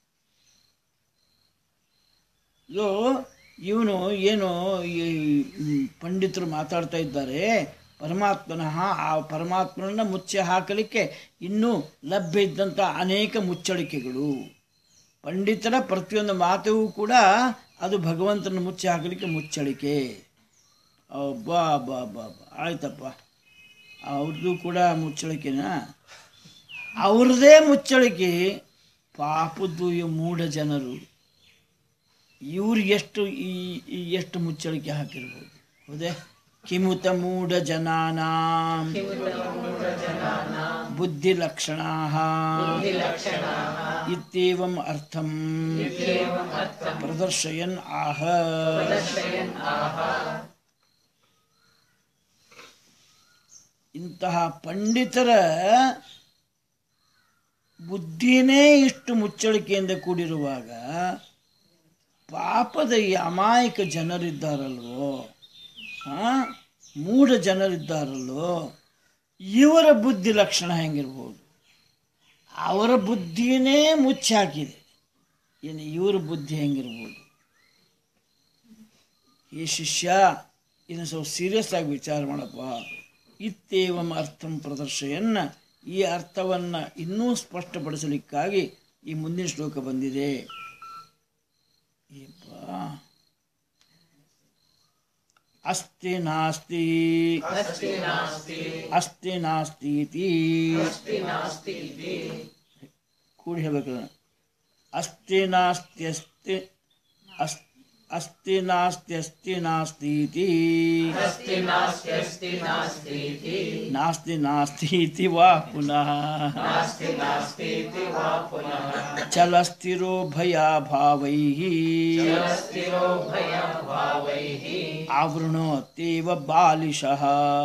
ಇದು ಇವನು ಏನು ಈ ಮ್, ಪಂಡಿತರು ಮಾತಾಡ್ತಾ ಇದ್ದಾರೆ ಪರಮಾತ್ಮನಃ ಆ ಪರಮಾತ್ಮನನ್ನ ಮುಚ್ಚಿ ಹಾಕಲಿಕ್ಕೆ ಇನ್ನೂ ಲಭ್ಯ ಇದ್ದಂಥ ಅನೇಕ ಮುಚ್ಚಳಿಕೆಗಳು ಪಂಡಿತರ ಪ್ರತಿಯೊಂದು ಮಾತಿಗೂ ಕೂಡ ಅದು ಭಗವಂತನ ಮುಚ್ಚಿ ಹಾಕಲಿಕ್ಕೆ ಮುಚ್ಚಳಿಕೆ ಬಾ ಬಾ ಬಾ ಬಾ ಆಯ್ತಪ್ಪ ಅವ್ರದ್ದು ಕೂಡ ಮುಚ್ಚಳಿಕೆನಾ ಅವ್ರದ್ದೇ ಮುಚ್ಚಳಿಕೆ ಪಾಪದ್ದು ಈ ಮೂಢ ಜನರು ಇವ್ರು ಎಷ್ಟು ಈ ಈ ಎಷ್ಟು ಮುಚ್ಚಳಿಕೆ ಹಾಕಿರ್ಬೋದು ಹೌದೇ ಕಿಮುತ ಮೂಢ ಜನಾನಾಂ ಬುದ್ಧಿ ಲಕ್ಷಣ ಇತ್ಯೇವಂ ಅರ್ಥಂ ಪ್ರದರ್ಶಯನ್ ಆಹ ಇಂತಹ ಪಂಡಿತರ ಬುದ್ಧಿನೇ ಇಷ್ಟು ಮುಚ್ಚಳಿಕೆಯಿಂದ ಕೂಡಿರುವಾಗ ಪಾಪದ ಈ ಅಮಾಯಕ ಜನರಿದ್ದಾರಲ್ವೋ ಆ, ಮೂಢ ಜನರಿದ್ದಾರಲ್ಲೋ ಇವರ ಬುದ್ಧಿ ಲಕ್ಷಣ ಹೆಂಗಿರ್ಬೋದು ಅವರ ಬುದ್ಧಿನೇ ಮುಚ್ಚಿ ಹಾಕಿದೆ ಇನ್ನು ಇವರ ಬುದ್ಧಿ ಹೆಂಗಿರ್ಬೋದು ಈ ಶಿಷ್ಯ ಇನ್ನು ಸ್ವಲ್ಪ ಸೀರಿಯಸ್ ಆಗಿ ವಿಚಾರ ಮಾಡಪ್ಪ ಇತ್ತೇವಂ ಅರ್ಥಂ ಪ್ರದರ್ಶಯನ್ನ ಈ ಅರ್ಥವನ್ನು ಇನ್ನೂ ಸ್ಪಷ್ಟಪಡಿಸಲಿಕ್ಕಾಗಿ ಈ ಮುಂದಿನ ಶ್ಲೋಕ ಬಂದಿದೆ ಏಪ್ಪ ಅಸ್ತಿ ನಾಸ್ತಿ ಅಸ್ತಿ ನಾಸ್ತಿ ಇತಿ ಕೂಡಿ ಹೇಳ್ಬೇಕು ಅದನ್ನ. ಅಸ್ತಿ ನಾಸ್ತಿ ಅಸ್ತಿ ಅಸ್ ಅಸ್ತಿ ನಾಸ್ತಿ ಅಸ್ತಿ ನಾಸ್ತಿ ಇತಿ ನಾಸ್ತಿ ನಾಸ್ತಿ ಇತಿ ವಾ ಪುನಃ ಚಲಸ್ಥಿರೋ ಭಯಾಭಾವೈಃ आवृणोत्येव बालिशः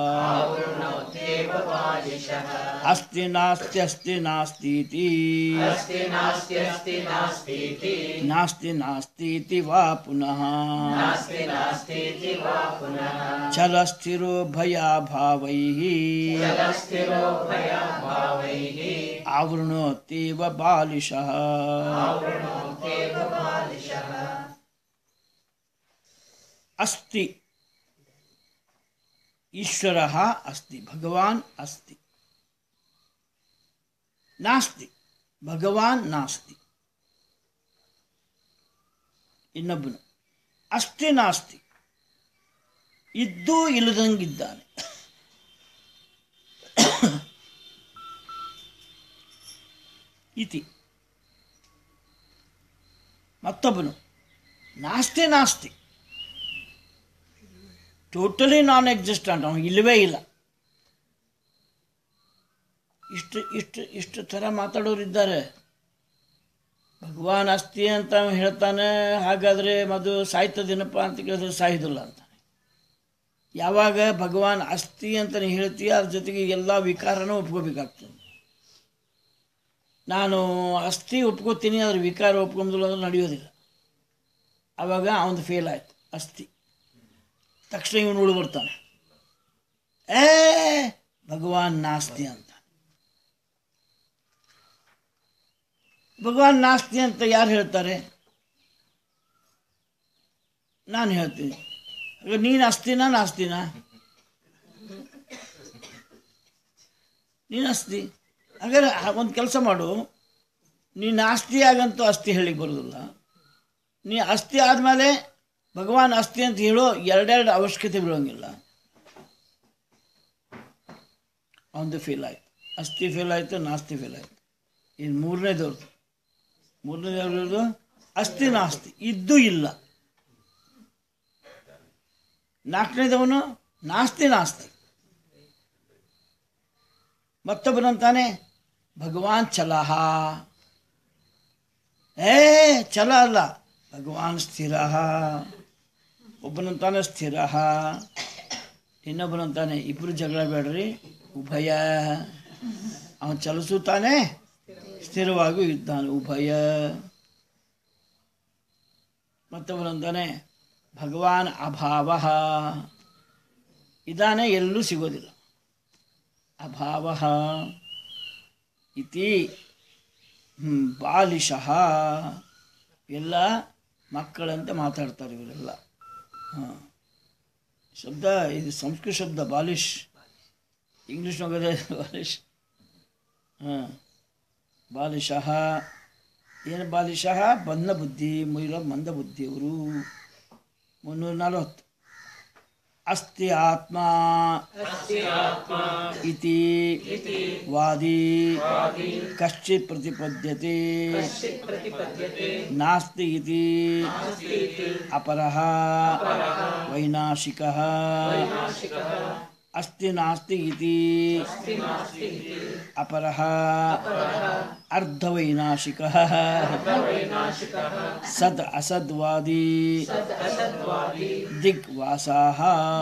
अस्ति नास्ति अस्ति नास्तीति नास्ति नास्तीति वा पुनः चलस्थिरो भयाभावैः आवृणोत्येव बालिशः अस्ति ईश्वरः अस्ति भगवान् अस्ति नास्ति ಭಗವಾನ್ ನಾಸ್ತಿ ಇನ್ನೊಬ್ಬನು ಅಸ್ತಿ ನಾಸ್ತಿ ಇದ್ದೂ ಇಲ್ಲದಂಗಿದ್ದಾನೆ ಇತಿ ಮತ್ತೊಬ್ಬನು ನಾಸ್ತಿ ನಾಸ್ತಿ ಟೋಟಲಿ ನಾನ್ ಎಕ್ಸಿಸ್ಟೆಂಟ್ ಅವನು ಇಲ್ಲವೇ ಇಲ್ಲ ಇಷ್ಟು ಇಷ್ಟು ಇಷ್ಟು ಥರ ಮಾತಾಡೋರು ಇದ್ದಾರೆ ಭಗವಾನ್ ಅಸ್ತಿ ಅಂತ ಅವ ಹೇಳ್ತಾನೆ ಹಾಗಾದರೆ ಮದು ಸಾಯ್ತದೇನಪ್ಪ ಅಂತ ಕೇಳಿದ್ರೆ ಸಾಯ್ದಿಲ್ಲ ಅಂತಾನೆ ಯಾವಾಗ ಭಗವಾನ್ ಅಸ್ತಿ ಅಂತ ನೀ ಹೇಳ್ತೀಯ ಅದ್ರ ಜೊತೆಗೆ ಎಲ್ಲ ವಿಕಾರನೂ ಒಪ್ಕೋಬೇಕಾಗ್ತದೆ ನಾನು ಅಸ್ಥಿ ಒಪ್ಕೋತೀನಿ ಅದ್ರ ವಿಕಾರ ಒಪ್ಕೊಂಬುದಿಲ್ಲ ಅಂದ್ರೆ ನಡೆಯೋದಿಲ್ಲ ಆವಾಗ ಅವನು ಫೇಲ್ ಆಯ್ತು ಅಸ್ಥಿ ತಕ್ಷಣ ಇವನು ಉಳು ಬರ್ತಾನೆ ಏ ಭಗವಾನ್ ನಾಸ್ತಿ ಅಂತ ಭಗವಾನ್ ನಾಸ್ತಿ ಅಂತ ಯಾರು ಹೇಳ್ತಾರೆ ನಾನು ಹೇಳ್ತೀನಿ ಹಾಗಾದ್ರೆ ನೀನು ಅಸ್ತಿನಾ ನಾಸ್ತಿನಾ ನೀನು ಅಸ್ತಿ ಹಾಗಾದ್ರೆ ಒಂದು ಕೆಲಸ ಮಾಡು ನೀನು ಆಸ್ತಿ ಆಗಂತೂ ಅಸ್ತಿ ಹೇಳಿಕ್ಕೆ ಬರೋದಿಲ್ಲ ನೀ ಅಸ್ತಿ ಆದಮೇಲೆ ಭಗವಾನ್ ಅಸ್ತಿ ಅಂತ ಹೇಳೋ ಎರಡೆರಡು ಅವಶ್ಯಕತೆ ಬೀಳೋಂಗಿಲ್ಲ ಅವನದು ಫೇಲ್ ಆಯ್ತು ಅಸ್ತಿ ಫೇಲ್ ಆಯಿತು ನಾಸ್ತಿ ಫೇಲ್ ಆಯಿತು ಇನ್ನು ಮೂರನೇದವ್ರದ್ದು ಮೂರನೇದವ್ರದ್ದು ಅಸ್ತಿ ನಾಸ್ತಿ ಇದ್ದು ಇಲ್ಲ ನಾಲ್ಕನೇದವನು ನಾಸ್ತಿ ನಾಸ್ತಿ ಮತ್ತೊಬ್ಬನಂತಾನೆ ಭಗವಾನ್ ಚಲಹ ಏ ಚಲ ಅಲ್ಲ ಭಗವಾನ್ ಸ್ಥಿರ ಒಬ್ಬನಂತಾನೆ ಸ್ಥಿರ ಇನ್ನೊಬ್ಬನಂತಾನೆ ಇಬ್ಬರು ಜಗಳ ಬೇಡ್ರಿ ಉಭಯ ಅವನು ಚಲಿಸುತ್ತಾನೆ ಸ್ಥಿರವಾಗಿ ಇದ್ದಾನೆ ಉಭಯ ಮತ್ತೊಬ್ಬನಂತಾನೆ ಭಗವಾನ್ ಅಭಾವ ಇದಾನೆ ಎಲ್ಲೂ ಸಿಗೋದಿಲ್ಲ ಅಭಾವ ಇತಿ ಹ್ಮ್, ಬಾಲಿಶಃ ಎಲ್ಲ ಮಕ್ಕಳಂತೆ ಮಾತಾಡ್ತಾರೆ ಇವರೆಲ್ಲ ಹಾಂ ಶಬ್ದ ಇದು ಸಂಸ್ಕೃತ ಶಬ್ದ ಬಾಲಿಶ್ ಇಂಗ್ಲೀಷ್ ಹೋಗೋದೇ ಬಾಲಿಶ್ ಹಾಂ ಬಾಲಿಶಃ ಏನು ಬಾಲಿಶಃ ಬಂದ ಬುದ್ಧಿ ಮುಯಿಲ ಮಂದ ಬುದ್ಧಿಯವರು ಮುನ್ನೂರ ನಲವತ್ತು ಅಸ್ತಿ ಆತ್ಮ ಇತಿ ವಾದಿ ಕಶ್ಚಿತ್ ಪ್ರತಿಪದ್ಯತೆ ನಾಸ್ತಿ ಇತಿ ಅಪರಃ ವೈನಾಶಿಕಃ ಅಸ್ತಿ ನಾಸ್ತಿ ಇತಿ ಅಪರಃ ಅರ್ಧವೈನಾಶಿಕಃ ಸದ್ ಅಸದ್ವಾದಿ ದಿಗ್ವಾಸಾಹ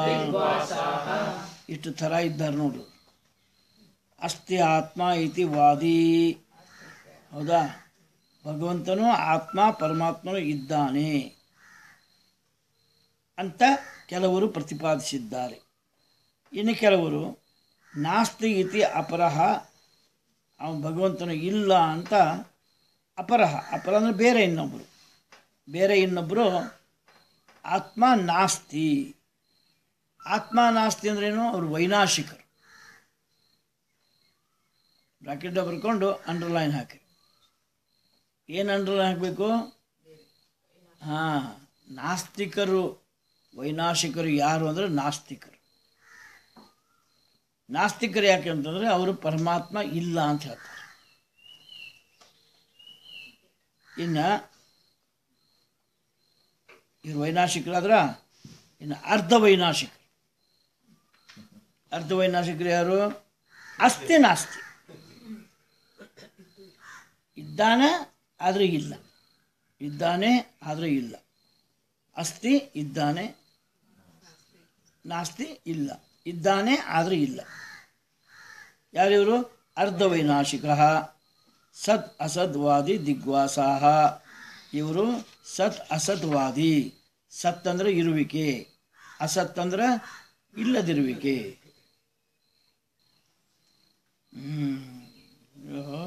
ಇಷ್ಟು ಥರ ಇದ್ದಾರೆ ನೋಡು ಅಸ್ತಿ ಆತ್ಮ ಇತಿ ವಾದಿ ಹೌದಾ ಭಗವಂತನು ಆತ್ಮ ಪರಮಾತ್ಮನು ಇದ್ದಾನೆ ಅಂತ ಕೆಲವರು ಪ್ರತಿಪಾದಿಸಿದ್ದಾರೆ ಇನ್ನು ಕೆಲವರು ನಾಸ್ತಿ ಇತಿ ಅಪರಹ ಅವನು ಭಗವಂತನು ಇಲ್ಲ ಅಂತ ಅಪರಹ ಅಪರ ಅಂದರೆ ಬೇರೆ ಇನ್ನೊಬ್ಬರು ಬೇರೆ ಇನ್ನೊಬ್ಬರು ಆತ್ಮ ನಾಸ್ತಿ ಆತ್ಮ ನಾಸ್ತಿ ಅಂದ್ರೇನು ಅವರು ವೈನಾಶಿಕರು ಬ್ರಾಕೆಟ್ ಬರ್ಕೊಂಡು ಅಂಡರ್ಲೈನ್ ಹಾಕಿ ಏನು ಅಂಡರ್ಲೈನ್ ಹಾಕಬೇಕು ಹಾಂ ನಾಸ್ತಿಕರು ವೈನಾಶಿಕರು ಯಾರು ಅಂದರೆ ನಾಸ್ತಿಕರು ನಾಸ್ತಿಕರು ಯಾಕೆ ಅಂತಂದರೆ ಅವರು ಪರಮಾತ್ಮ ಇಲ್ಲ ಅಂತ ಹೇಳ್ತಾರೆ ಇನ್ನು ಇವ್ರು ವೈನಾಶಿಕರಾದ್ರ ಇನ್ನು ಅರ್ಧ ವೈನಾಶಿಕರು ಅರ್ಧ ವೈನಾಶಿಕರು ಯಾರು ಅಸ್ತಿ ನಾಸ್ತಿ ಇದ್ದಾನೆ ಆದರೆ ಇಲ್ಲ ಇದ್ದಾನೆ ಆದರೆ ಇಲ್ಲ ಅಸ್ತಿ ಇದ್ದಾನೆ ನಾಸ್ತಿ ಇಲ್ಲ ಇದ್ದಾನೆ ಆದರೆ ಇಲ್ಲ ಯಾರಿವರು ಅರ್ಧವೈನಾಶಿಕ ಸತ್ ಅಸದ್ವಾದಿ ದಿಗ್ವಾಸಾಹ ಇವರು ಸತ್ ಅಸದ್ವಾದಿ ಸತ್ ಅಂದ್ರೆ ಇರುವಿಕೆ ಅಸತ್ ಅಂದ್ರೆ ಇಲ್ಲದಿರುವಿಕೆ ಹ್ಮ್. ಓಹೋ.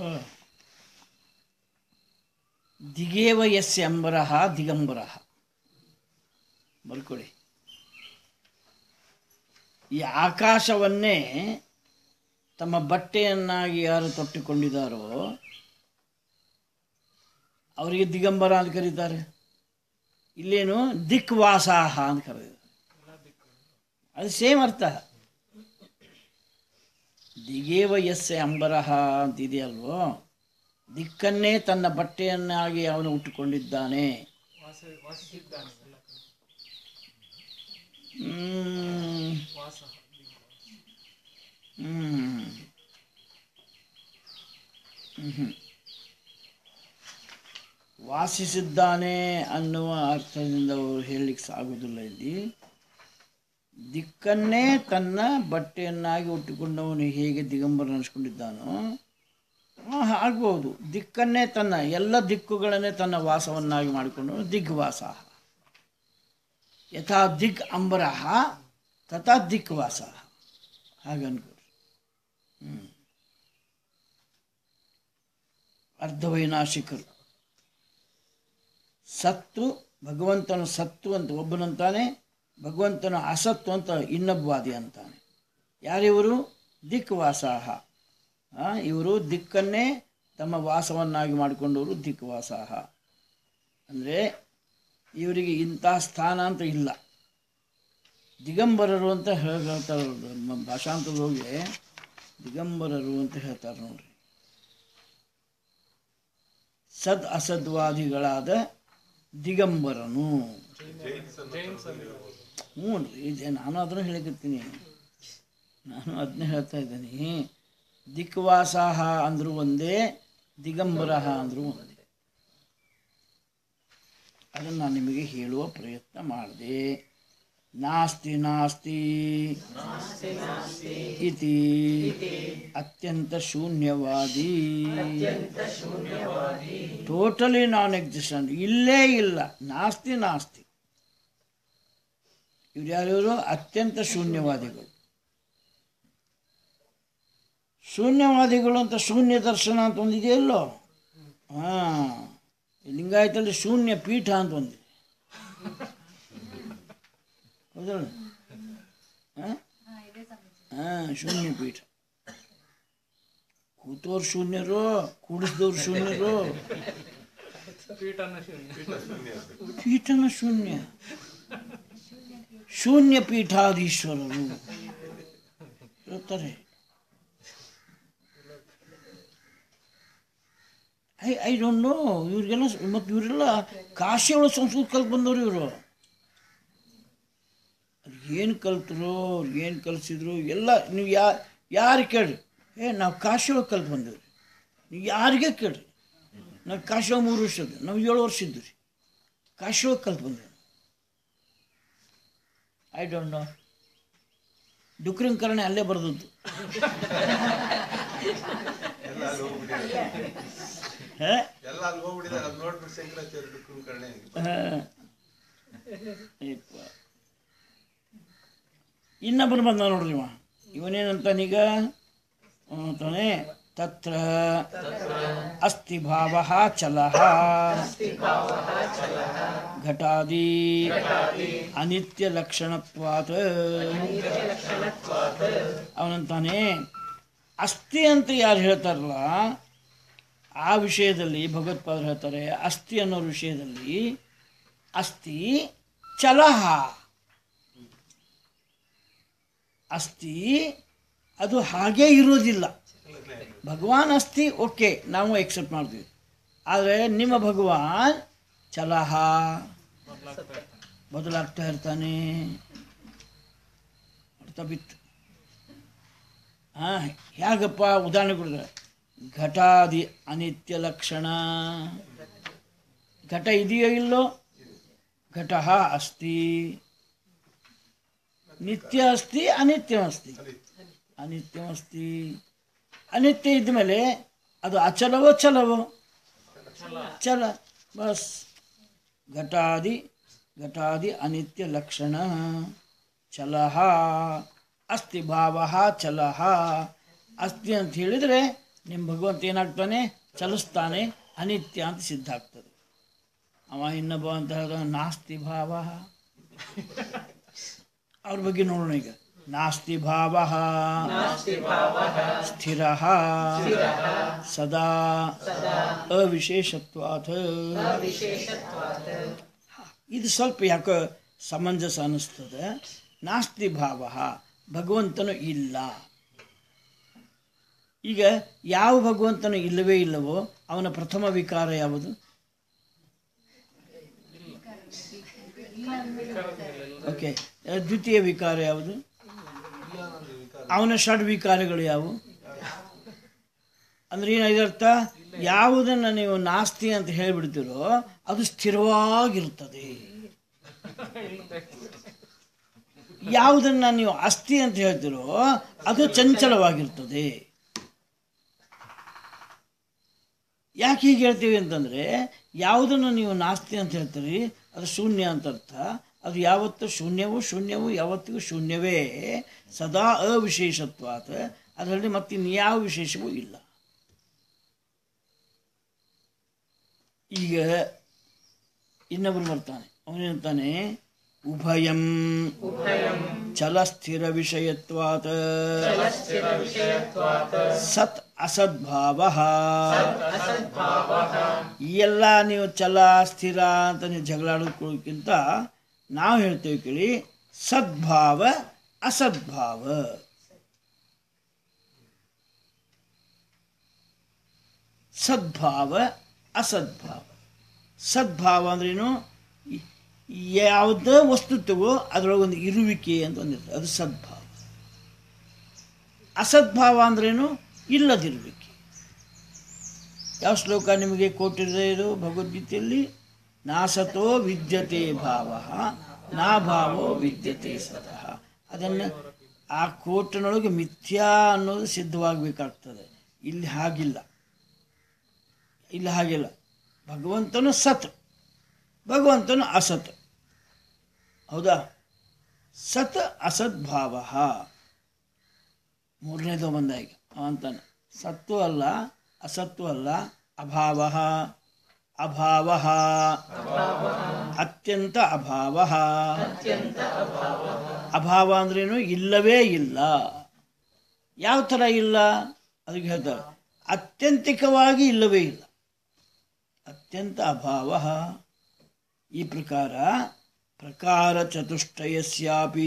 ದಿಗೇವ ಯಸ್ಯ ಅಂಬರಃ ದಿಗಂಬರಃ ಬರ್ಕೊಳ್ಳಿ ಈ ಆಕಾಶವನ್ನೇ ತಮ್ಮ ಬಟ್ಟೆಯನ್ನಾಗಿ ಯಾರು ತೊಟ್ಟುಕೊಂಡಿದ್ದಾರೋ ಅವರಿಗೆ ದಿಗಂಬರ ಅಂತ ಕರೀತಾರೆ ಇಲ್ಲೇನು ದಿಕ್ವಾಸಾಹ ಅಂತ ಕರೀತಾರೆ ಅದು ಸೇಮ್ ಅರ್ಥ ದಿಗೇವ ಯಸ್ಯ ಅಂಬರಹ ಅಂತಿದೆಯಲ್ವೋ ದಿಕ್ಕನ್ನೇ ತನ್ನ ಬಟ್ಟೆಯನ್ನಾಗಿ ಅವನು ಉಟ್ಟುಕೊಂಡಿದ್ದಾನೆ ಹ್ಮ್. ಹ್ಮ್. ಹ್ಮ್. ವಾಸಿಸಿದ್ದಾನೆ ಅನ್ನುವ ಅರ್ಥದಿಂದ ಅವರು ಹೇಳಲಿಕ್ಕೆ ಸಾಗುವುದಿಲ್ಲ ಇಲ್ಲಿ ದಿಕ್ಕನ್ನೇ ತನ್ನ ಬಟ್ಟೆಯನ್ನಾಗಿ ಉಟ್ಟುಕೊಂಡವನು ಹೇಗೆ ದಿಗಂಬರ ಅನಿಸ್ಕೊಂಡಿದ್ದಾನೋ ಆ, ಆಗ್ಬೋದು ದಿಕ್ಕನ್ನೇ ತನ್ನ ಎಲ್ಲ ದಿಕ್ಕುಗಳನ್ನೇ ತನ್ನ ವಾಸವನ್ನಾಗಿ ಮಾಡಿಕೊಂಡು ದಿಗ್ವಾಸ ಯಥಾ ದಿಕ್ ಅಂಬರಃ ತಥಾ ದಿಕ್ವಾಸ ಹಾಗೆ ಅನ್ಕೊಡ್ರಿ ಹ್ಮ್ ಅರ್ಧವೈನಾಶಿಕರು ಸತ್ತು ಭಗವಂತನು ಸತ್ತು ಅಂತ ಒಬ್ಬನಂತಾನೆ ಭಗವಂತನ ಅಸತ್ತು ಅಂತ ಇನ್ನೊಬ್ಬವಾದಿ ಅಂತಾನೆ ಯಾರಿವರು ದಿಕ್ವಾಸಾಹ ಆ, ಇವರು ದಿಕ್ಕನ್ನೇ ತಮ್ಮ ವಾಸವನ್ನಾಗಿ ಮಾಡಿಕೊಂಡವರು ದಿಕ್ವಾಸಾಹ ಅಂದರೆ ಇವರಿಗೆ ಇಂಥ ಸ್ಥಾನ ಅಂತ ಇಲ್ಲ ದಿಗಂಬರರು ಅಂತ ಹೇಳ್- ಹೇಳ್ತಾರೆ ಅವ್ರು. ನಮ್ಮ ಭಾಷಾಂತರದೊಳಗೆ ದಿಗಂಬರರು ಅಂತ ಹೇಳ್ತಾರೆ ನೋಡ್ರಿ ಸದ್ ಅಸದ್ವಾದಿಗಳಾದ ದಿಗಂಬರನು ಹ್ಞೂ ರೀ ಇದೆ ನಾನು ಅದನ್ನು ಹೇಳಿಕತ್ತೀನಿ ನಾನು ಅದನ್ನೇ ಹೇಳ್ತಾ ಇದ್ದೀನಿ ದಿಕ್ವಾಸಾಹ ಅಂದರೂ ಒಂದೇ ದಿಗಂಬರಹ ಅಂದರೂ ಒಂದೇ ಅದನ್ನು ನಾನು ನಿಮಗೆ ಹೇಳುವ ಪ್ರಯತ್ನ ಮಾಡಿದೆ ನಾಸ್ತಿ ನಾಸ್ತಿ ಇತಿ ಅತ್ಯಂತ ಶೂನ್ಯವಾದಿ ಟೋಟಲಿ ನಾನ್ ಎಕ್ಸಿಸ್ಟೆಂಟ್ ಇಲ್ಲೇ ಇಲ್ಲ ನಾಸ್ತಿ ನಾಸ್ತಿ ಇವ್ರು ಯಾರ್ಯಾರು ಅತ್ಯಂತ ಶೂನ್ಯವಾದಿಗಳು ಶೂನ್ಯವಾದಿಗಳು ಅಂತ ಶೂನ್ಯ ದರ್ಶನ ಅಂತ ಒಂದಿದೆಯಲ್ಲೋ ಹಾಂ ಲಿಂಗಾಯತಲ್ಲಿ ಶೂನ್ಯ ಪೀಠ ಅಂತ ಒಂದಿದೆ ಹೌದಲ್ಲ ಹಾಂ ಹಾಂ ಶೂನ್ಯ ಪೀಠ ಕೂತೋರು ಶೂನ್ಯರು ಕೂಡಿಸಿದವ್ರು ಶೂನ್ಯರು ಪೀಠನ ಶೂನ್ಯ ಶೂನ್ಯ ಪೀಠಾಧೀಶ್ವರರು ಇರ್ತಾರೆ ಐ ಐ ಡೋಂಟ್ ನೋ ಇವ್ರಿಗೆಲ್ಲ ಮತ್ತು ಇವರೆಲ್ಲ ಕಾಶಿಯೊಳಗೆ ಸಂಸ್ಕೃತ ಕಲ್ತು ಬಂದವರು ಇವರು ಏನು ಕಲ್ತರು ಏನು ಕಲಿಸಿದ್ರು ಎಲ್ಲ ನೀವು ಯಾ ಯಾರು ಕೇಳ್ರಿ ಏ ನಾವು ಕಾಶಿಯೊಳಗೆ ಕಲ್ತು ಬಂದೇವ್ರಿ ನೀವು ಯಾರಿಗೆ ಕೇಳ್ರಿ ನಾವು ಕಾಶಿಯೊಳಗೆ ಮೂರು ವರ್ಷ ಇದ್ವಿ ನಾವು ಏಳು ವರ್ಷ ಇದ್ವಿ ರೀ ಕಾಶಿಯೊಳಗೆ ಕಲ್ತು ಬಂದೇವೆ ಐ ಡೋಂಟ್ ನೋ ಡುಕ್ರಿಂಕರಣೆ ಅಲ್ಲೇ ಬರೆದದ್ದು ಹೇ ಎಲ್ಲ ಅಲ್ಲಿ ಹೋಗ್ಬಿಟ್ಟಿದ್ದಾರೆ ಅದು ನೋಡ್ಬಿಟ್ಟು ಶಂಕರಾಚಾರ್ಯ ಕುಂಕರ್ಣೆ ಯಪ್ಪ. ಇನ್ನೊಬ್ಬರು ಬಂದ ನೋಡ್ರಿ ಇವ ಇವನೇನಂತಾನೀಗ ಅಂತಾನೆ ತತ್ರ ಅಸ್ತಿ ಭಾವ ಚಲ ಘಟಾದಿ ಅನಿತ್ಯ ಲಕ್ಷಣತ್ವಾತ್ ಅವನಂತಾನೆ ಅಸ್ಥಿ ಅಂತ ಯಾರು ಹೇಳ್ತಾರಲ್ಲ ಆ ವಿಷಯದಲ್ಲಿ ಭಗವತ್ಪಾದರು ಹೇಳ್ತಾರೆ ಅಸ್ಥಿ ಅನ್ನೋ ವಿಷಯದಲ್ಲಿ ಅಸ್ಥಿ ಚಲಹ ಅಸ್ಥಿ ಅದು ಹಾಗೇ ಇರೋದಿಲ್ಲ ಭಗವಾನ್ ಅಸ್ಥಿ ಓಕೆ ನಾವು ಎಕ್ಸೆಪ್ಟ್ ಮಾಡ್ತೀವಿ ಆದರೆ ನಿಮ್ಮ ಭಗವಾನ್ ಚಲಹ ಬದಲಾಗ್ತಾ ಇರ್ತಾನೆ ಅರ್ಥ ಬಿತ್ತು ಹಾಂ ಹೇಗಪ್ಪ ಉದಾಹರಣೆ ಕೊಡಿದ್ರೆ ಘಟಾದಿ ಅನಿತ್ಯ ಲಕ್ಷಣ ಘಟ ಇದೆಯೋ ಇಲ್ಲೋ ಘಟ ಅಸ್ತಿ ನಿತ್ಯ ಅಸ್ತಿ ಅನಿತ್ಯ ಅಸ್ತಿ ಅನಿತ್ಯ ಅಸ್ತಿ ಅನಿತ್ಯ ಇದ್ಮೇಲೆ ಅದು ಅಚಲವೋ ಚಲವೋ ಚಲ ಬಸ್ ಘಟಾದಿ ಘಟಾದಿ ಅನಿತ್ಯ ಲಕ್ಷಣ ಚಲಹ ಅಸ್ತಿ ಭಾವ ಚಲಹ ಅಸ್ತಿ ಅಂತ ಹೇಳಿದರೆ ನಿಮ್ಮ ಭಗವಂತ ಏನಾಗ್ತಾನೆ ಚಲಿಸ್ತಾನೆ ಅನಿತ್ಯ ಅಂತ ಸಿದ್ಧ ಆಗ್ತದೆ ಅವ ಇನ್ನೊಬ್ಬ ಅಂತ ಹೇಳಿದ ನಾಸ್ತಿ ಭಾವ ಅವ್ರ ಬಗ್ಗೆ ನೋಡೋಣ ಈಗ ನಾಸ್ತಿ ಭಾವ ಸ್ಥಿರ ಸದಾ ಅವಿಶೇಷತ್ವಾತ್ ಇದು ಸ್ವಲ್ಪ ಯಾಕೋ ಸಮಂಜಸ ಅನ್ನಿಸ್ತದೆ ನಾಸ್ತಿ ಭಾವ ಭಗವಂತನು ಇಲ್ಲ ಈಗ ಯಾವ ಭಗವಂತನು ಇಲ್ಲವೇ ಇಲ್ಲವೋ ಅವನ ಪ್ರಥಮ ವಿಕಾರ ಯಾವುದು ಓಕೆ ದ್ವಿತೀಯ ವಿಕಾರ ಯಾವುದು ಅವನ ಷಡ್ ವಿಕಾರಗಳು ಯಾವುವು ಅಂದ್ರೆ ಏನು ಇದರ್ಥ ಯಾವುದನ್ನು ನೀವು ನಾಸ್ತಿ ಅಂತ ಹೇಳಿಬಿಡ್ತೀರೋ ಅದು ಸ್ಥಿರವಾಗಿರ್ತದೆ ಯಾವುದನ್ನ ನೀವು ಅಸ್ಥಿ ಅಂತ ಹೇಳ್ತೀರೋ ಅದು ಚಂಚಲವಾಗಿರ್ತದೆ ಯಾಕೆ ಹೀಗೆ ಹೇಳ್ತೀವಿ ಅಂತಂದರೆ ಯಾವುದನ್ನು ನೀವು ನಾಸ್ತಿ ಅಂತ ಹೇಳ್ತೀರಿ ಅದು ಶೂನ್ಯ ಅಂತ ಅರ್ಥ ಅದು ಯಾವತ್ತು ಶೂನ್ಯವೂ ಶೂನ್ಯವೂ ಯಾವತ್ತಿಗೂ ಶೂನ್ಯವೇ ಸದಾ ಅವಿಶೇಷತ್ವಾತ್ ಅದರಲ್ಲಿ ಮತ್ತೆ ಯಾವ ವಿಶೇಷವೂ ಇಲ್ಲ ಈಗ ಇನ್ನೊಬ್ಬರು ಬರ್ತಾನೆ ಅವನೇಂತಾನೆ ಉಭಯಂ ಚಲಸ್ಥಿರ ವಿಷಯತ್ವಾತ್ ಸತ್ ಅಸದ್ಭಾವ ಈ ಎಲ್ಲ ನೀವು ಚಲ ಸ್ಥಿರ ಅಂತ ನೀವು ಜಗಳಾಡೋದಕ್ಕಿಂತ ನಾವು ಹೇಳ್ತೇವೆ ಕೇಳಿ ಸದ್ಭಾವ ಅಸದ್ಭಾವ ಸದ್ಭಾವ ಅಸದ್ಭಾವ ಸದ್ಭಾವ ಅಂದ್ರೇನು ಈ- ಯಾವುದೇ ವಸ್ತುತ್ವವೋ ಅದರೊಳಗೊಂದು ಇರುವಿಕೆ ಅಂತ ಒಂದಿರ್ತದೆ ಅದು ಸದ್ಭಾವ ಅಸದ್ಭಾವ ಅಂದ್ರೇನು ಇಲ್ಲದಿರುವಿಕೆ ಯಾವ ಶ್ಲೋಕ ನಿಮಗೆ ಕೊಟ್ಟಿದೆ ಇದು ಭಗವದ್ಗೀತೆಯಲ್ಲಿ ನಾಸತೋ ವಿದ್ಯತೆ ಭಾವ ನಾ ಭಾವೋ ವಿದ್ಯತೆ ಸತಃ ಅದನ್ನು ಆ ಕೋಟಿನೊಳಗೆ ಮಿಥ್ಯಾ ಅನ್ನೋದು ಸಿದ್ಧವಾಗಬೇಕಾಗ್ತದೆ ಇಲ್ಲಿ ಹಾಗಿಲ್ಲ ಇಲ್ಲಿ ಹಾಗಿಲ್ಲ ಭಗವಂತನು ಸತ್ ಭಗವಂತನು ಅಸತ್ ಹೌದಾ ಸತ್ ಅಸದ್ಭಾವ ಮೂರನೇದು ಬಂದ ಈಗ ಅವ ಅಂತಾನೆ ಸತ್ತು ಅಲ್ಲ ಅಸತ್ತು ಅಲ್ಲ ಅಭಾವ ಅಭಾವ ಅತ್ಯಂತ ಅಭಾವ ಅಭಾವ ಅಂದ್ರೇನು ಇಲ್ಲವೇ ಇಲ್ಲ ಯಾವ ಥರ ಇಲ್ಲ ಅದಕ್ಕೆ ಹೇಳ್ತಾರೆ ಅತ್ಯಂತಿಕವಾಗಿ ಇಲ್ಲವೇ ಇಲ್ಲ ಅತ್ಯಂತ ಅಭಾವ ಈ ಪ್ರಕಾರ ಪ್ರಕಾರ ಚತುಷ್ಟಯಸ್ಯಾಪಿ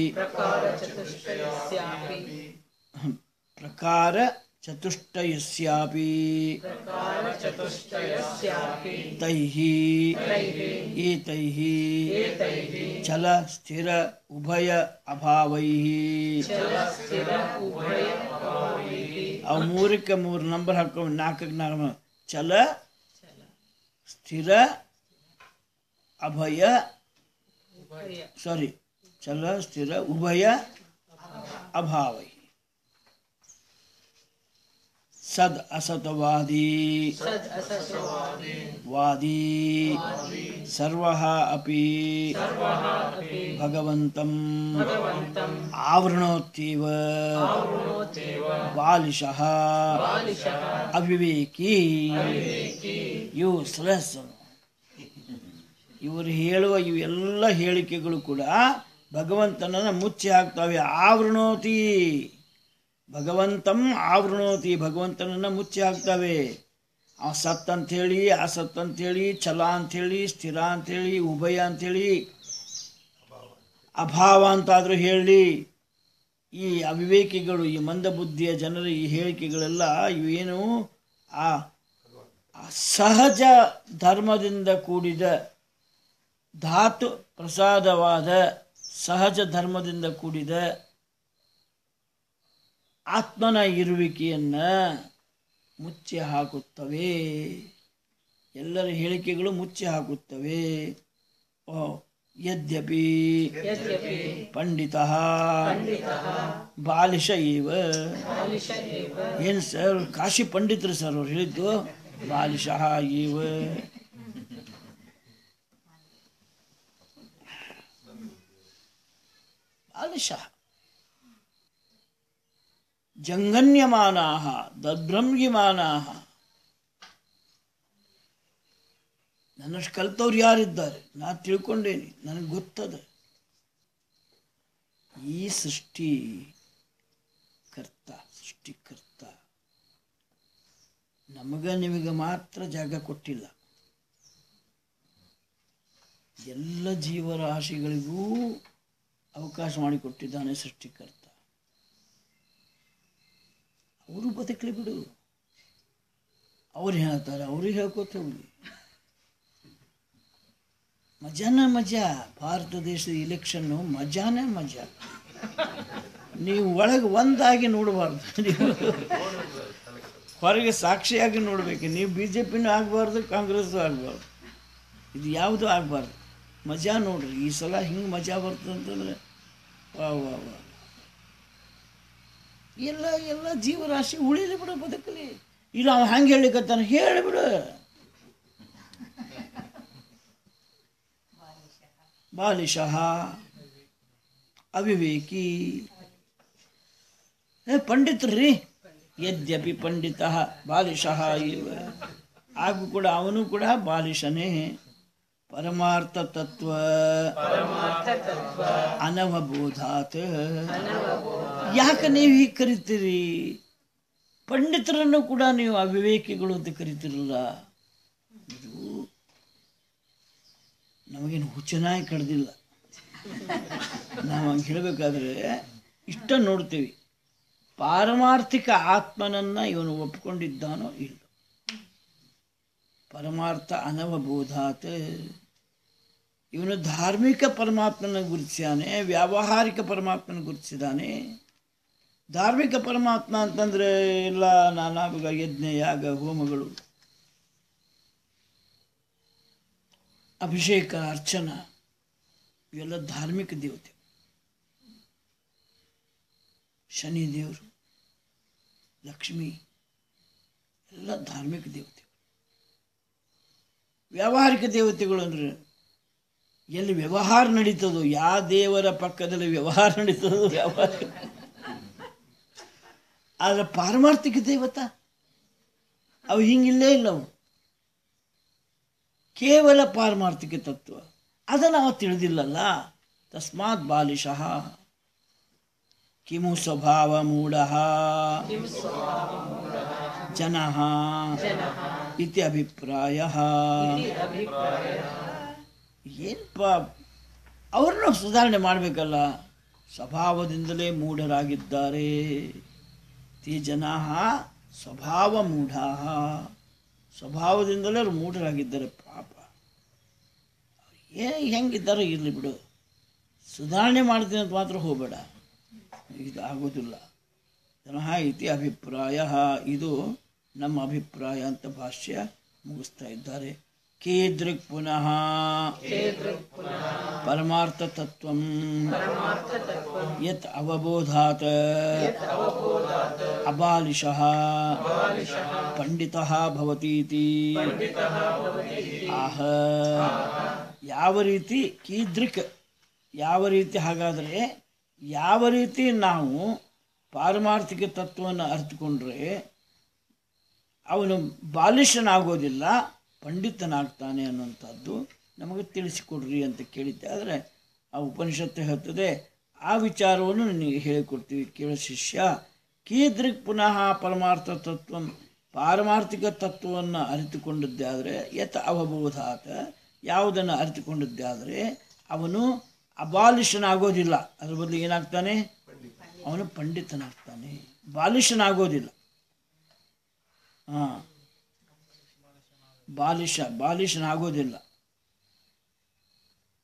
ಪ್ರಕಾರ ಚತುಷ್ಟಯಸ್ಯಾಪಿ ತೈಃ ಏತೈಃ ಚಲ ಸ್ಥಿರ ಉಭಯ ಅಭಾವೈಃ ಅವು ಮೂರಕ್ಕೆ ಮೂರು ನಂಬರ್ ಹಾಕೊಂಡು ನಾಲ್ಕಕ್ಕೆ ನಾಲ್ಕು ಚಲ ಸ್ಥಿರ ಅಭಯ ಸಾರಿ ಚಲ ಸ್ಥಿರ ಉಭಯ ಅಭಾವೈ ಸದ್ ಅಸತವಾದಿ ವಾದಿ ಸರ್ವ ಅಪಿ ಭಗವಂತಂ ಆವೃಣೋತ್ತೀವ ಬಾಲಿಶಃ ಅವಿವೇಕಿ ಯೂಸ್ಲೆಸ್ ಇವರು ಹೇಳುವ ಇವೆಲ್ಲ ಹೇಳಿಕೆಗಳು ಕೂಡ ಭಗವಂತನನ್ನು ಮುಚ್ಚಿ ಹಾಕ್ತವೆ ಆವೃಣೋತಿ ಭಗವಂತಂ ಆವೃಣೋತಿ ಭಗವಂತನನ್ನು ಮುಚ್ಚಿ ಹಾಕ್ತವೆ ಅವ ಸತ್ ಅಂಥೇಳಿ ಅಸತ್ ಅಂಥೇಳಿ ಛಲ ಅಂಥೇಳಿ ಸ್ಥಿರ ಅಂಥೇಳಿ ಉಭಯ ಅಂಥೇಳಿ ಅಭಾವ ಅಂತಾದರೂ ಹೇಳಿ ಈ ಅವಿವೇಕಿಗಳು ಈ ಮಂದಬುದ್ಧಿಯ ಜನರ ಈ ಹೇಳಿಕೆಗಳೆಲ್ಲ ಇವೇನು ಆ ಆ ಸಹಜ ಧರ್ಮದಿಂದ ಕೂಡಿದ ಧಾತು ಪ್ರಸಾದವಾದ ಸಹಜ ಧರ್ಮದಿಂದ ಕೂಡಿದ ಆತ್ಮನ ಇರುವಿಕೆಯನ್ನು ಮುಚ್ಚಿ ಹಾಕುತ್ತವೆ ಎಲ್ಲರ ಹೇಳಿಕೆಗಳು ಮುಚ್ಚಿ ಹಾಕುತ್ತವೆ ಓ ಯದ್ಯಪಿ ಪಂಡಿತ ಬಾಲಿಶ ಇವ ಏನು ಸರ್ ಕಾಶಿ ಪಂಡಿತರು ಸರ್ ಅವ್ರು ಹೇಳಿದ್ದು ಬಾಲಿಶಃ ಇವ ಬಾಲಿಶಃ ಜಂಗನ್ಯಮಾನಾಹ ದದ್ಭ್ರಂಗಿಮಾನಾಹ ನನ್ನಷ್ಟು ಕಲ್ತವ್ರು ಯಾರಿದ್ದಾರೆ ನಾ ತಿಳ್ಕೊಂಡೇನಿ ನನಗೆ ಗೊತ್ತದ ಈ ಸೃಷ್ಟಿ ಕರ್ತ ಸೃಷ್ಟಿಕರ್ತ ನಮಗ ನಿಮಗೆ ಮಾತ್ರ ಜಾಗ ಕೊಟ್ಟಿಲ್ಲ ಎಲ್ಲ ಜೀವರಾಶಿಗಳಿಗೂ ಅವಕಾಶ ಮಾಡಿಕೊಟ್ಟಿದ್ದಾನೆ ಸೃಷ್ಟಿಕರ್ತ ಅವರು ಬದುಕಲಿ ಬಿಡು ಅವ್ರು ಹೇಳ್ತಾರೆ ಅವ್ರಿಗೆ ಹೇಳ್ಕೊತ ಹೋಗ್ಲಿ ಮಜಾನ ಮಜಾ ಭಾರತ ದೇಶದ ಇಲೆಕ್ಷನ್ನು ಮಜಾನೇ ಮಜಾ ನೀವು ಒಳಗೆ ಒಂದಾಗಿ ನೋಡಬಾರ್ದು ನೀವು ಹೊರಗೆ ಸಾಕ್ಷಿಯಾಗಿ ನೋಡಬೇಕು ನೀವು ಬಿ ಜೆ ಪಿನೂ ಆಗಬಾರ್ದು ಕಾಂಗ್ರೆಸ್ಸು ಆಗಬಾರ್ದು ಇದು ಯಾವುದೂ ಆಗಬಾರ್ದು ಮಜಾ ನೋಡ್ರಿ ಈ ಸಲ ಹಿಂಗೆ ಮಜಾ ಬರ್ತದೆ ಅಂತಂದ್ರೆ ವಾ ವಾ ವಾ ಎಲ್ಲ ಎಲ್ಲ ಜೀವರಾಶಿ ಉಳಿಲಿ ಬಿಡು ಬದುಕಲಿ ಇಲ್ಲ ಅವ ಹಂಗೆ ಹೇಳಿಕತ್ತಾನ ಹೇಳಿಬಿಡು ಬಾಲಿಶಃ ಅವಿವೇಕಿ ಏ ಪಂಡಿತರ್ರಿ ಯದ್ಯಪಿ ಪಂಡಿತ ಬಾಲಿಶಃ ಇವ ಹಾಗೂ ಕೂಡ ಅವನು ಕೂಡ ಬಾಲಿಶನೇ ಪರಮಾರ್ಥ ತತ್ವ ಅನವಬೋಧಾತ್ ಯಾಕೆ ನೀವು ಹೀಗೆ ಕರಿತೀರಿ ಪಂಡಿತರನ್ನು ಕೂಡ ನೀವು ಅವಿವೇಕಿಗಳು ಅಂತ ಕರಿತಿರಲ್ಲ ಇದು ನಮಗೇನು ಹುಚ್ಚನಾಗಿ ಕಡ್ದಿಲ್ಲ ನಾವು ಹಂಗೆ ಹೇಳಬೇಕಾದ್ರೆ ಇಷ್ಟ ನೋಡ್ತೀವಿ ಪಾರಮಾರ್ಥಿಕ ಆತ್ಮನನ್ನು ಇವನು ಒಪ್ಕೊಂಡಿದ್ದಾನೋ ಇಲ್ಲ ಪರಮಾರ್ಥ ಅನವಬೋಧಾತ್ ಇವನು ಧಾರ್ಮಿಕ ಪರಮಾತ್ಮನ ಗುರುತಿಸಿದಾನೆ ವ್ಯಾವಹಾರಿಕ ಪರಮಾತ್ಮನ ಗುರುತಿಸಿದಾನೆ ಧಾರ್ಮಿಕ ಪರಮಾತ್ಮ ಅಂತಂದರೆ ಎಲ್ಲ ನಾನಾ ಬಗೆಯ ಯಜ್ಞ ಯಾಗ ಹೋಮಗಳು ಅಭಿಷೇಕ ಅರ್ಚನ ಇವೆಲ್ಲ ಧಾರ್ಮಿಕ ದೇವತೆ ಶನಿ ದೇವರು ಲಕ್ಷ್ಮಿ ಎಲ್ಲ ಧಾರ್ಮಿಕ ದೇವತೆ ವ್ಯಾವಹಾರಿಕ ದೇವತೆಗಳು ಅಂದ್ರೆ ಎಲ್ಲಿ ವ್ಯವಹಾರ ನಡೀತದೋ ಯಾವ ದೇವರ ಪಕ್ಕದಲ್ಲಿ ವ್ಯವಹಾರ ನಡೀತದೋ ವ್ಯವಹಾರ ಆದ್ರೆ ಪಾರಮಾರ್ಥಿಕ ದೇವತ ಅವು ಹಿಂಗಿಲ್ಲೇ ಇಲ್ಲ ಅವು ಕೇವಲ ಪಾರಮಾರ್ಥಿಕ ತತ್ವ ಅದನ್ನು ನಾವು ತಿಳಿದಿಲ್ಲಲ್ಲ ತಸ್ಮಾತ್ ಬಾಲಿಶಃ ಕಿಮು ಸ್ವಭಾವ ಮೂಢ ಜನ ಇತಿ ಅಭಿಪ್ರಾಯ ಏನಪ್ಪ ಅವ್ರನ್ನ ಸುಧಾರಣೆ ಮಾಡಬೇಕಲ್ಲ ಸ್ವಭಾವದಿಂದಲೇ ಮೂಢರಾಗಿದ್ದಾರೆ ತಿ ಜನ ಸ್ವಭಾವ ಮೂಢ ಸ್ವಭಾವದಿಂದಲೇ ಅವ್ರು ಮೂಢರಾಗಿದ್ದಾರೆ ಪಾಪ ಏ ಹೆಂಗಿದ್ದಾರೋ ಇರಲಿ ಬಿಡು ಸುಧಾರಣೆ ಮಾಡ್ತೀನಿ ಅಂತ ಮಾತ್ರ ಹೋಗಬೇಡ ಇದು ಆಗೋದಿಲ್ಲ ಜನಃ ಇತಿ ಅಭಿಪ್ರಾಯ ಇದು ನಮ್ಮ ಅಭಿಪ್ರಾಯ ಅಂತ ಭಾಷ್ಯ ಮುಗಿಸ್ತಾ ಇದ್ದಾರೆ ಕೇದೃಕ್ ಪುನಃ ಪರಮಾರ್ಥ ತತ್ವ ಯತ್ ಅವಬೋಧಾತ್ ಅಬಾಲಿಶಃ ಪಂಡಿತಃ ಭವತೀತಿ ಆಹ ಯಾವ ರೀತಿ ಕೀದೃಕ್ ಯಾವ ರೀತಿ ಹಾಗಾದರೆ ಯಾವ ರೀತಿ ನಾವು ಪಾರಮಾರ್ಥಿಕ ತತ್ವವನ್ನು ಅರ್ಥಕೊಂಡ್ರೆ ಅವನು ಬಾಲಿಶನಾಗೋದಿಲ್ಲ ಪಂಡಿತನಾಗ್ತಾನೆ ಅನ್ನುವಂಥದ್ದು ನಮಗೆ ತಿಳಿಸಿಕೊಡ್ರಿ ಅಂತ ಕೇಳಿದ್ದೆ ಆದರೆ ಆ ಉಪನಿಷತ್ತು ಹೇಳ್ತದೆ ಆ ವಿಚಾರವನ್ನು ನಿನಗೆ ಹೇಳಿಕೊಡ್ತೀವಿ ಕೇಳ ಶಿಷ್ಯ ಕೀದೃಕ್ ಪುನಃ ಪರಮಾರ್ಥ ತತ್ವ ಪಾರಮಾರ್ಥಿಕ ತತ್ವವನ್ನು ಅರಿತುಕೊಂಡದ್ದೇ ಆದರೆ ಯತ್ ಅವಬೋಧಾತ ಯಾವುದನ್ನು ಅರಿತುಕೊಂಡದ್ದೇ ಆದರೆ ಅವನು ಅಬಾಲಿಶನಾಗೋದಿಲ್ಲ ಅದ್ರ ಬದಲು ಏನಾಗ್ತಾನೆ ಅವನು ಪಂಡಿತನಾಗ್ತಾನೆ ಬಾಲಿಶನಾಗೋದಿಲ್ಲ ಹಾಂ ಬಾಲಿಶ ಬಾಲಿಶನಾಗೋದಿಲ್ಲ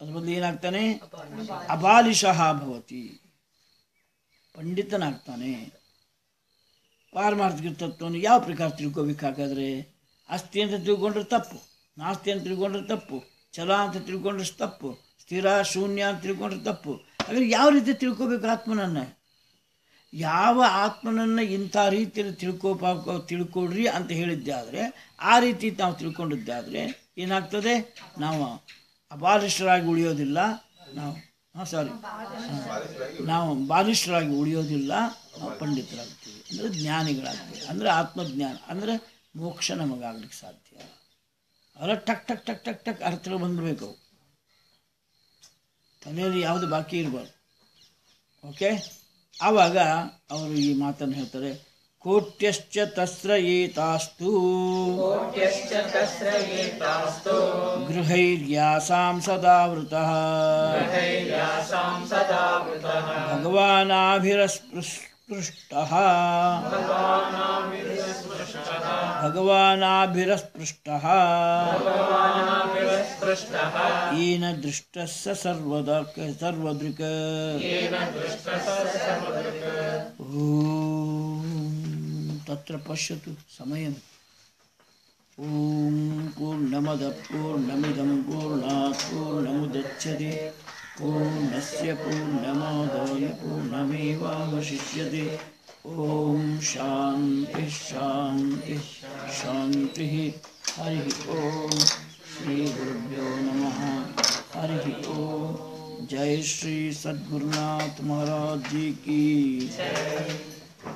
ಅದ್ರ ಬದಲು ಏನಾಗ್ತಾನೆ ಅಬಾಲಿಶಃ ಭವತಿ ಪಂಡಿತನಾಗ್ತಾನೆ ಪಾರಮಾರ್ಥಿಕ ತತ್ವವನ್ನು ಯಾವ ಪ್ರಕಾರ ತಿಳ್ಕೊಬೇಕಾಗಾದ್ರೆ ಅಸ್ತಿ ಅಂತ ತಿಳ್ಕೊಂಡ್ರೆ ತಪ್ಪು ನಾಸ್ತಿ ಅಂತ ತಿಳ್ಕೊಂಡ್ರೆ ತಪ್ಪು ಛಲ ಅಂತ ತಿಳ್ಕೊಂಡ್ರೆ ತಪ್ಪು ಸ್ಥಿರ ಶೂನ್ಯ ಅಂತ ತಿಳ್ಕೊಂಡ್ರೆ ತಪ್ಪು ಹಾಗಾದ್ರೆ ಯಾವ ರೀತಿ ತಿಳ್ಕೊಬೇಕು ಆತ್ಮನನ್ನು ಯಾವ ಆತ್ಮನನ್ನು ಇಂಥ ರೀತಿಯಲ್ಲಿ ತಿಳ್ಕೋಪಾಕೋ ತಿಳ್ಕೊಳ್ರಿ ಅಂತ ಹೇಳಿದ್ದೆ ಆದರೆ ಆ ರೀತಿ ನಾವು ತಿಳ್ಕೊಂಡಿದ್ದಾದರೆ ಏನಾಗ್ತದೆ ನಾವು ಅಬಾಲಿಷ್ಠರಾಗಿ ಉಳಿಯೋದಿಲ್ಲ ನಾವು ಹಾಂ ಸಾರಿ ನಾವು ಬಾಲಿಷ್ಠರಾಗಿ ಉಳಿಯೋದಿಲ್ಲ ನಾವು ಪಂಡಿತರಾಗ್ತೀವಿ ಅಂದರೆ ಜ್ಞಾನಿಗಳಾಗ್ತೀವಿ ಅಂದರೆ ಆತ್ಮಜ್ಞಾನ ಅಂದರೆ ಮೋಕ್ಷ ನಮಗಾಗ್ಲಿಕ್ಕೆ ಸಾಧ್ಯ ಅವೆಲ್ಲ ಟಕ್ ಟಕ್ ಟಕ್ ಟಕ್ ಟಕ್ ಅರ್ಥಗಳು ಬಂದಿರಬೇಕು ಅವು ತಲೆಯಲ್ಲಿ ಯಾವುದು ಬಾಕಿ ಇರಬಾರ್ದು ಓಕೆ ಆವಾಗ ಅವರು ಈ ಮಾತನ್ನು ಹೇಳ್ತಾರೆ ಕೋಟ್ಯಶ್ಚ ತಸ್ರ ಏತಾಸ್ತು ಗೃಹೈರ್ಯಾಸಾಂ ಸದಾವೃತಃ ಭಗವಾನಾಭಿರಸ್ಪೃಷ್ಟಃ ಭಗವಾನಾಭಿರಸ್ಪೃಷ್ಟಃ येन दृष्टः स सर्वदा सर्वदृक् ॐ तत्र पश्यतु समयम् ॐ पूर्णमदः पूर्णमिदं पूर्णात् पूर्णमुदच्छते पूर्णस्य पूर्णमादाय पूर्णमेवावशिष्यते ॐ शान्तिः शान्तिः शान्तिः हरिः ॐ श्रीगुरुभ्यो नमः हरिः ॐ जय श्री सद्गुरुनाथ महाराज जी की